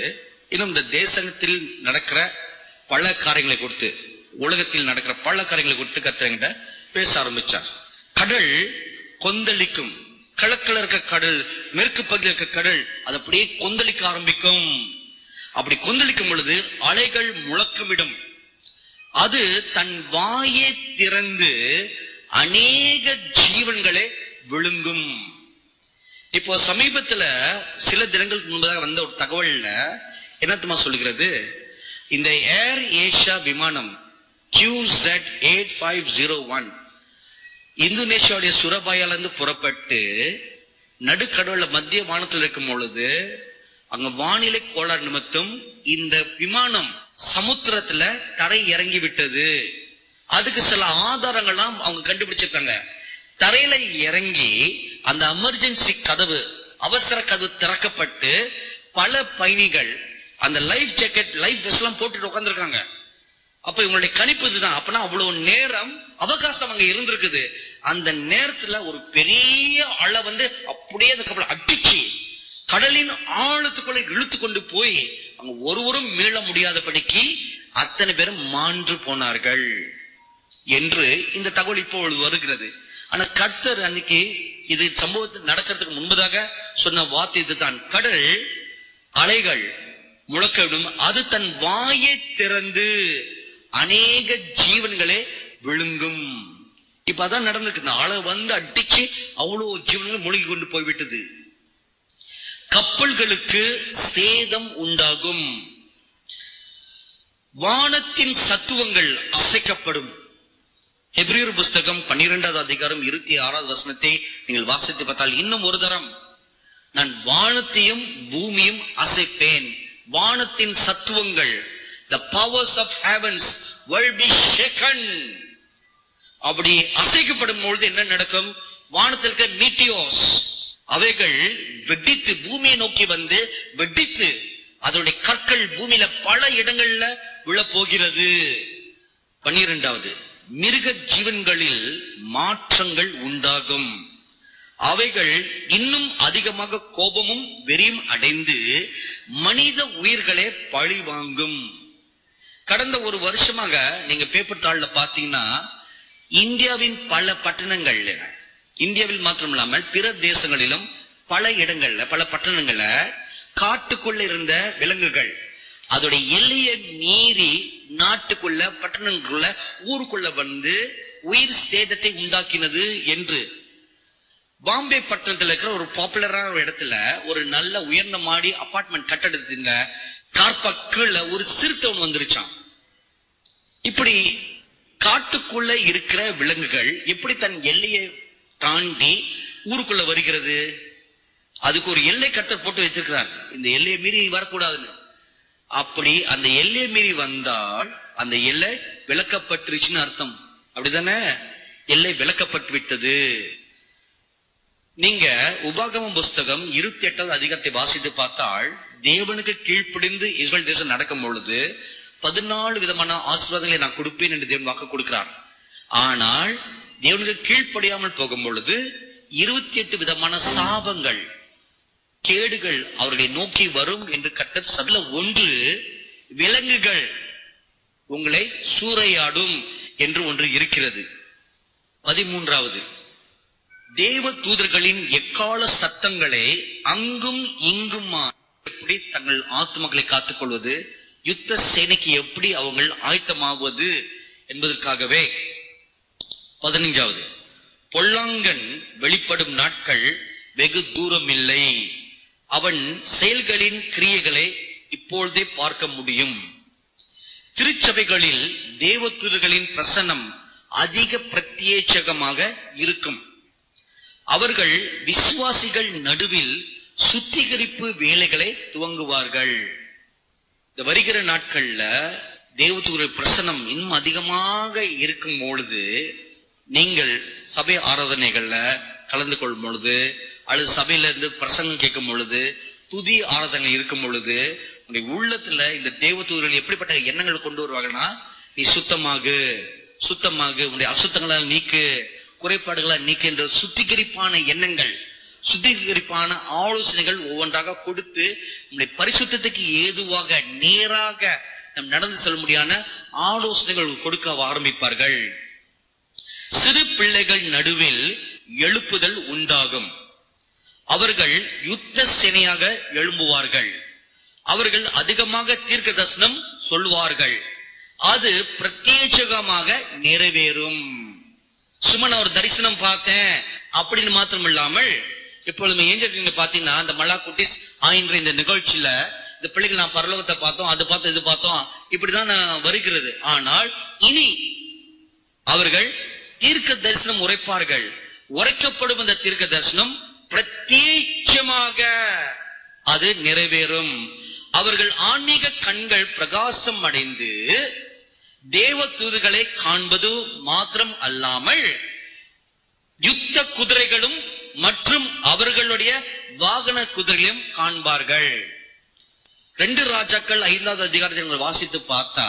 இன்னும் இந்த தேசத்தில் நடக்கிற பல காரியங்களை கொடுத்து உலகத்தில் நடக்கிற பல காரியங்களை கொடுத்து கத்தங்கிட்ட பேச ஆரம்பிச்சார் கடல் கொந்தளிக்கும் கிழக்குல இருக்க கடல் மேற்கு பகுதியில் இருக்க கடல் அது அப்படியே கொந்தளிக்க ஆரம்பிக்கும் அப்படி கொந்தளிக்கும் பொழுது அலைகள் முழக்கமிடும் அது தன் வாயை திறந்து அநேக ஜீவன்களை விழுங்கும் இப்போ சமீபத்துல சில தினங்களுக்கு முன்பதாக வந்த ஒரு தகவல்ல என்னத்தமா சொல்லுகிறது இந்த ஏர் ஏஷியா விமானம் QZ eight five zero one இந்தோனேஷியாவுடைய சுரபாயால இருந்து புறப்பட்டு நடுக்கடவுள மத்திய வானத்தில் இருக்கும் பொழுது அங்க வானிலை கோளாறு நிமித்தம் இந்த விமானம் சமுத்திரத்துல தரை இறங்கி விட்டது அதுக்கு சில ஆதாரங்கள்லாம் அவங்க கண்டுபிடிச்சிருக்காங்க தரையில இறங்கி அந்த எமர்ஜென்சி கதவு அவசர கதவு திறக்கப்பட்டு பல பயணிகள் அந்த லைஃப் ஜாக்கெட் லைஃப் வெஸ்ட் எல்லாம் போட்டுட்டு உட்காந்துருக்காங்க அப்ப இவங்களுடைய கணிப்பு இதுதான் அப்பனா அவ்வளவு நேரம் அவகாசம் அங்க இருந்திருக்குது அந்த நேரத்துல ஒரு பெரிய அலை வந்து அப்படியே அந்த கப்பல் அடிச்சு கடலின் ஆழத்துக்குள்ள இழுத்து கொண்டு போய் அங்க ஒருவரும் மீள முடியாதபடிக்கு அத்தனை பேரும் மாண்டு போனார்கள் என்று இந்த தகவல் இப்பொழுது வருகிறது ஆனா கர்த்தர் அன்னைக்கு இது சம்பவத்தில் நடக்கிறதுக்கு முன்பதாக சொன்ன வார்த்தை இதுதான் கடல் அலைகள் முழக்கவிடும் அது தன் வாயை திறந்து அநேக ஜீவன்களை விழுங்கும் இப்ப அதான் நடந்திருக்கு இந்த அலை வந்து அடிச்சு அவ்வளவு ஜீவன்கள் மூழ்கி கொண்டு போய்விட்டது கப்பல்களுக்கு சேதம் உண்டாகும் வானத்தின் சத்துவங்கள் அசைக்கப்படும் எப்ரியர் புஸ்தகம் பன்னிரெண்டாவது அதிகாரம் இருபத்தி ஆறாவது வசனத்தை நீங்கள் வாசித்து பார்த்தால் இன்னும் ஒரு தரம் நான் வானத்தையும் பூமியும் அசைப்பேன் வானத்தின் சத்துவங்கள் the powers of heavens will be shaken அப்படி அசைக்கப்படும் பொழுது என்ன நடக்கும் வானத்தில் இருக்க மீட்டியோஸ் அவைகள் வெடித்து பூமியை நோக்கி வந்து வெடித்து அதனுடைய கற்கள் பூமியில பல இடங்கள்ல விழப்போகிறது பன்னிரெண்டாவது மிருக ஜீவன்களில் மாற்றங்கள் உண்டாகும் அவைகள் இன்னும் அதிகமாக கோபமும் வெறியும் அடைந்து மனித உயிர்களை பழி வாங்கும் கடந்த ஒரு வருஷமாக நீங்க பேப்பர் தாள்ல பாத்தீங்கன்னா இந்தியாவின் பல பட்டணங்கள்ல இந்தியாவில் மாத்திரம் இல்லாமல் பிற தேசங்களிலும் பல இடங்கள்ல பல பட்டணங்கள்ல காட்டுக்குள்ள இருந்த விலங்குகள் அதோட எல்லையை மீறி நாட்டுக்குள்ள பட்டணங்களுக்குள்ள ஊருக்குள்ள வந்து உயிர் சேதத்தை உண்டாக்கினது என்று பாம்பே பட்டணத்துல இருக்கிற ஒரு பாப்புலரான ஒரு இடத்துல ஒரு நல்ல உயர்ந்த மாடி அபார்ட்மெண்ட் கட்டடத்தின் கார்பா கீழ ஒரு சிறுத்தை ஒண்ணு வந்துருச்சான் இப்படி காட்டுக்குள்ள இருக்கிற விலங்குகள் எப்படி தன் எல்லையை தாண்டி ஊருக்குள்ள வருகிறது அதுக்கு ஒரு எல்லை கட்டர் போட்டு வச்சிருக்கிறார் இந்த எல்லையை மீறி வரக்கூடாதுன்னு அப்படி அந்த எல்லையை மீறி வந்தால் அந்த எல்லை விளக்கப்பட்டுருச்சுன்னு அர்த்தம் அப்படிதானே எல்லை விளக்கப்பட்டு விட்டது நீங்க உபாகமம் புஸ்தகம் இருபத்தி எட்டாவது அதிகாரத்தை வாசித்து பார்த்தால் தேவனுக்கு கீழ்ப்படிந்து இஸ்ரேல் தேசம் நடக்கும் பொழுது பதினாலு விதமான ஆசீர்வாதங்களை நான் கொடுப்பேன் என்று தேவன் வாக்கு கொடுக்கிறார் ஆனால் தேவனுக்கு கீழ்ப்படியாமல் போகும் பொழுது இருபத்தி எட்டு விதமான சாபங்கள் கேடுகள் அவர்களை நோக்கி வரும் என்று கர்த்தர் சபல ஒன்று விலங்குகள் உங்களை சூறையாடும் என்று ஒன்று இருக்கிறது பதிமூன்றாவது தேவ தூதர்களின் எக்கால சத்தங்களை அங்கும் இங்குமா எப்படி தங்கள் ஆத்மக்களை காத்துக்கொள்வது யுத்த சேனைக்கு எப்படி அவங்கள் ஆயத்தமாவது என்பதற்காகவே பதினைஞ்சாவது பொல்லாங்கன் வெளிப்படும் நாட்கள் வெகு தூரம் இல்லை அவன் செயல்களின் கிரியைகளை இப்பொழுதே பார்க்க முடியும் திருச்சபைகளில் தேவதூதர்களின் பிரசன்னம் அதிக பிரத்யேட்சகமாக இருக்கும் அவர்கள் விசுவாசிகள் நடுவில் சுத்திகரிப்பு வேலைகளை துவங்குவார்கள் இந்த வருகிற நாட்கள்ல தேவதூதர் பிரசனம் இன்னும் அதிகமாக இருக்கும் பொழுது நீங்கள் சபை ஆராதனைகள்ல கலந்து கொள்ளும் பொழுது அல்லது சபையில இருந்து பிரசங்கம் கேட்கும் பொழுது துதி ஆராதனை இருக்கும் பொழுது உன்னுடைய உள்ளத்துல இந்த தேவதூதர்கள் எப்படிப்பட்ட எண்ணங்கள் கொண்டு வருவாங்கன்னா நீ சுத்தமாகு சுத்தமாகு உன்னுடைய அசுத்தங்களால் நீக்கு குறைபாடுகளால் நீக்கு என்ற சுத்திகரிப்பான எண்ணங்கள் சுத்திகரிப்பான ஆலோசனைகள் ஒவ்வொன்றாக கொடுத்து நம்முடைய பரிசுத்தத்துக்கு ஏதுவாக நேராக நம் நடந்து செல்ல முடியாத ஆலோசனைகள் கொடுக்க ஆரம்பிப்பார்கள் சிறு பிள்ளைகள் நடுவில் எழுப்புதல் உண்டாகும் அவர்கள் யுத்த சேனையாக எழும்புவார்கள் அவர்கள் அதிகமாக தீர்க்க தரிசனம் சொல்வார்கள் அது பிரத்யேகமாக நிறைவேறும் சும்மா நான் ஒரு தரிசனம் பார்த்தேன் அப்படின்னு மாத்திரம் இல்லாமல் இப்பொழுது ஏஞ்சல் நீங்க பாத்தீங்கன்னா இந்த மலா குட்டிஸ் ஆயின்ற இந்த நிகழ்ச்சியில இந்த பிள்ளைகள் நான் பரலோகத்தை பார்த்தோம் அது பார்த்தோம் இது பார்த்தோம் இப்படிதான் நான் வருகிறது ஆனால் இனி அவர்கள் தீர்க்க தரிசனம் உரைப்பார்கள் உரைக்கப்படும் அந்த தீர்க்க தரிசனம் பிரத்யேகமாக அது நிறைவேறும் அவர்கள் ஆன்மீக கண்கள் பிரகாசம் அடைந்து தேவ தூதுகளை காண்பது மாத்திரம் அல்லாமல் யுத்த குதிரைகளும் மற்றும் அவர்களுடைய வாகன குதிரைகளையும் காண்பார்கள் ரெண்டு ராஜாக்கள் ஐந்தாவது அதிகாரத்தை நீங்கள் வாசித்து பார்த்தா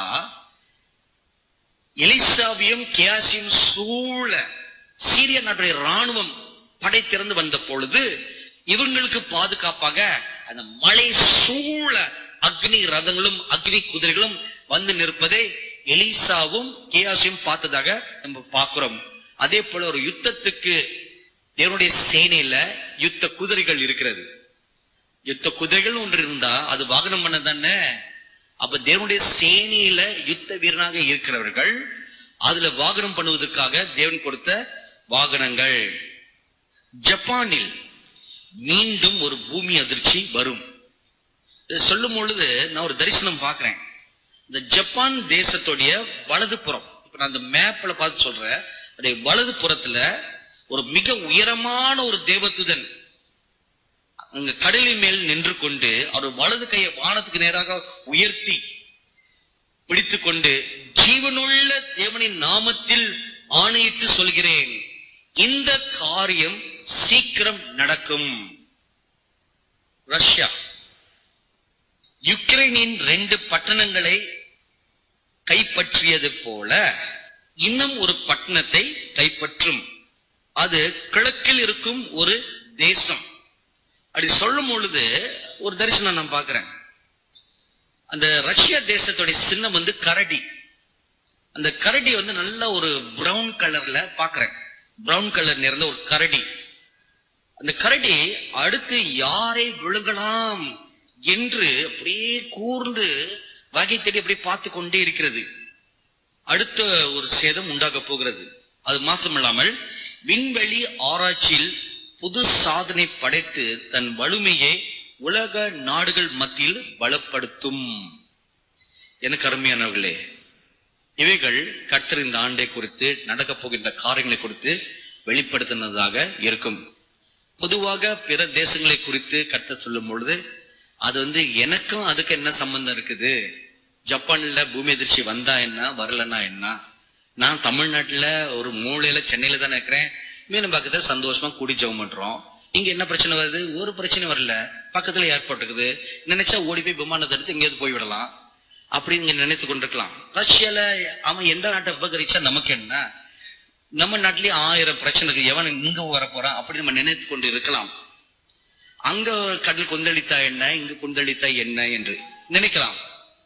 எலிசாவியும் கேசியும் சூழ சீரிய நாட்டுடைய ராணுவம் படை திறந்து வந்த பொழுது இவங்களுக்கு பாதுகாப்பாக அந்த மலை சூழ அக்னி ரதங்களும் அக்னி குதிரைகளும் வந்து நிற்பதை எலிசாவும் கேயாசியும் பார்த்ததாக நம்ம பார்க்கிறோம் அதே போல ஒரு யுத்தத்துக்கு தேவனுடைய சேனையில யுத்த குதிரைகள் இருக்கிறது யுத்த குதிரைகள் ஒன்று இருந்தா அது வாகனம் பண்ண தானே அப்ப தேவனுடைய சேனையில யுத்த வீரனாக இருக்கிறவர்கள் அதுல வாகனம் பண்ணுவதற்காக தேவன் கொடுத்த வாகனங்கள் ஜப்பானில் மீண்டும் ஒரு பூமி அதிர்ச்சி வரும் இதை சொல்லும் பொழுது நான் ஒரு தரிசனம் பார்க்கிறேன் இந்த ஜப்பான் தேசத்துடைய வலது புறம் இப்ப நான் அந்த மேப்ல பார்த்து சொல்றேன் அதோடைய வலது புறத்துல ஒரு மிக உயரமான ஒரு தேவதுதன் அங்க கடலின் மேல் நின்று கொண்டு அவர் வலது கையை வானத்துக்கு நேராக உயர்த்தி பிடித்துக் கொண்டு ஜீவனுள்ள தேவனின் நாமத்தில் ஆணையிட்டு சொல்கிறேன் இந்த காரியம் சீக்கிரம் நடக்கும் ரஷ்யா யுக்ரைனின் ரெண்டு பட்டணங்களை கைப்பற்றியது போல இன்னும் ஒரு பட்டணத்தை கைப்பற்றும் அது கிழக்கில் இருக்கும் ஒரு தேசம் அப்படி சொல்லும் பொழுது ஒரு தரிசனம் நான் பார்க்கிறேன் அந்த ரஷ்யா தேசத்துடைய சின்னம் வந்து கரடி அந்த கரடி வந்து நல்ல ஒரு பிரவுன் கலர்ல பாக்குறேன் பிரவுன் கலர் நிறைந்த ஒரு கரடி அந்த கரடி அடுத்து யாரை விழுங்கலாம் என்று அப்படியே கூர்ந்து வகை தேடி அப்படியே பார்த்து கொண்டே இருக்கிறது அடுத்த ஒரு சேதம் உண்டாக போகிறது அது மாத்திரமில்லாமல் விண்வெளி ஆராய்ச்சியில் புது சாதனை படைத்து தன் வலிமையை உலக நாடுகள் மத்தியில் பலப்படுத்தும் எனக்கு அருமையானவர்களே இவைகள் கர்த்தர் இந்த ஆண்டை குறித்து நடக்கப் போகின்ற காரியங்களை குறித்து வெளிப்படுத்தினதாக இருக்கும் பொதுவாக பிற தேசங்களை குறித்து கர்த்தர் சொல்லும் பொழுது அது வந்து எனக்கும் அதுக்கு என்ன சம்பந்தம் இருக்குது ஜப்பான்ல பூமி அதிர்ச்சி வந்தா என்ன வரலன்னா என்ன நான் தமிழ்நாட்டுல ஒரு மூலையில சென்னையில தானே இருக்கிறேன் மீனும் பக்கத்துல சந்தோஷமா கூடி ஜெபம் பண்றோம் இங்க என்ன பிரச்சனை வருது ஒரு பிரச்சனை வரல பக்கத்துல ஏர்போர்ட் இருக்குது நினைச்சா ஓடி போய் விமானத்தை எடுத்து எங்கேயாவது போய் விடலாம் அப்படின்னு நீங்க நினைத்து கொண்டிருக்கலாம் ரஷ்யால அவன் எந்த நாட்டை உபகரிச்சா நமக்கு என்ன நம்ம நாட்டிலேயே ஆயிரம் பிரச்சனை இருக்கு எவன் இங்க வர போறான் அப்படி நம்ம நினைத்து கொண்டு இருக்கலாம் அங்க கடல் கொந்தளித்தா என்ன இங்க கொந்தளித்தா என்ன என்று நினைக்கலாம்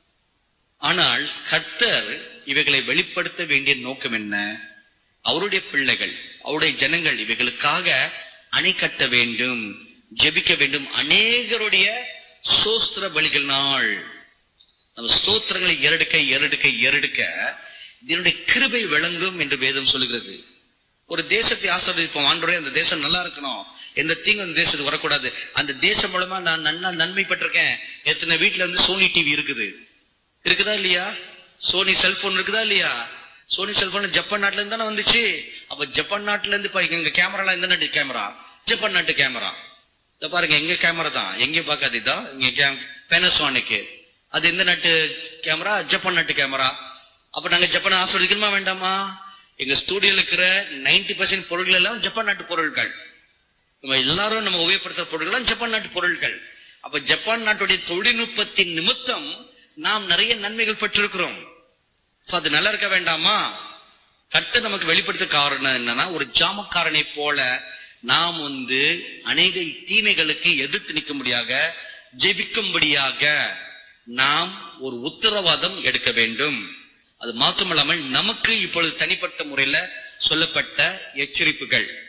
ஆனால் கர்த்தர் இவைகளை வெளிப்படுத்த வேண்டிய நோக்கம் என்ன அவருடைய பிள்ளைகள் அவருடைய ஜனங்கள் இவைகளுக்காக அணை கட்ட வேண்டும் ஜெபிக்க வேண்டும் அநேகருடைய சோஸ்திர பலிகள் நாள் நம்ம ஸ்தோத்திரங்களை ஏறெடுக்க ஏறெடுக்க ஏறெடுக்க இதனுடைய கிருபை விளங்கும் என்று வேதம் சொல்லுகிறது ஒரு தேசத்தை ஆசீர்வதிப்போம் ஆண்டோரே அந்த தேசம் நல்லா இருக்கணும் எந்த தீங்கு அந்த தேசத்துக்கு வரக்கூடாது அந்த தேசம் மூலமா நான் நன்னா நன்மை பெற்றிருக்கேன் எத்தனை வீட்டுல வந்து சோனி டிவி இருக்குது இருக்குதா இல்லையா சோனி செல்போன் இருக்குதா இல்லையா சோனி செல்போன் ஜப்பான் நாட்டுல இருந்து தானே வந்துச்சு அப்ப ஜப்பான் நாட்டுல இருந்து இப்ப எங்க கேமரா எந்த நாட்டு கேமரா ஜப்பான் நாட்டு கேமரா இத பாருங்க எங்க கேமரா தான் எங்கேயும் பார்க்காது இதான் இங்க பேனசோனிக்கு அது எந்த நாட்டு கேமரா ஜப்பான் நாட்டு கேமரா அப்ப நாங்க ஜப்பான் ஆஸ்வதிக்கணுமா வேண்டாமா எங்க ஸ்டூடியோல இருக்கிற நைன்டி பர்சன்ட் பொருட்கள் எல்லாம் ஜப்பான் நாட்டு பொருட்கள் நம்ம எல்லாரும் நம்ம உபயோகப்படுத்துற பொருட்கள் எல்லாம் ஜப்பான் நாட்டு பொருட்கள் அப்ப ஜப்பான் நாட்டுடைய தொழில்நுட்பத்தின் நிமித்தம் நாம் நிறைய நன்மைகள் பெற்றிருக்கிறோம் சோ அது நல்லா இருக்க வேண்டாமா கர்த்தர் நமக்கு வெளிப்படுத்த காரணம் என்னன்னா ஒரு ஜாமக்காரனை போல நாம் வந்து அநேக தீமைகளுக்கு எதிர்த்து நிற்கும்படியாக ஜெபிக்கும்படியாக நாம் ஒரு உத்தரவாதம் எடுக்க வேண்டும் அது மாத்திரமல்லாமல் நமக்கு இப்பொழுது தனிப்பட்ட முறையில சொல்லப்பட்ட எச்சரிப்புகள்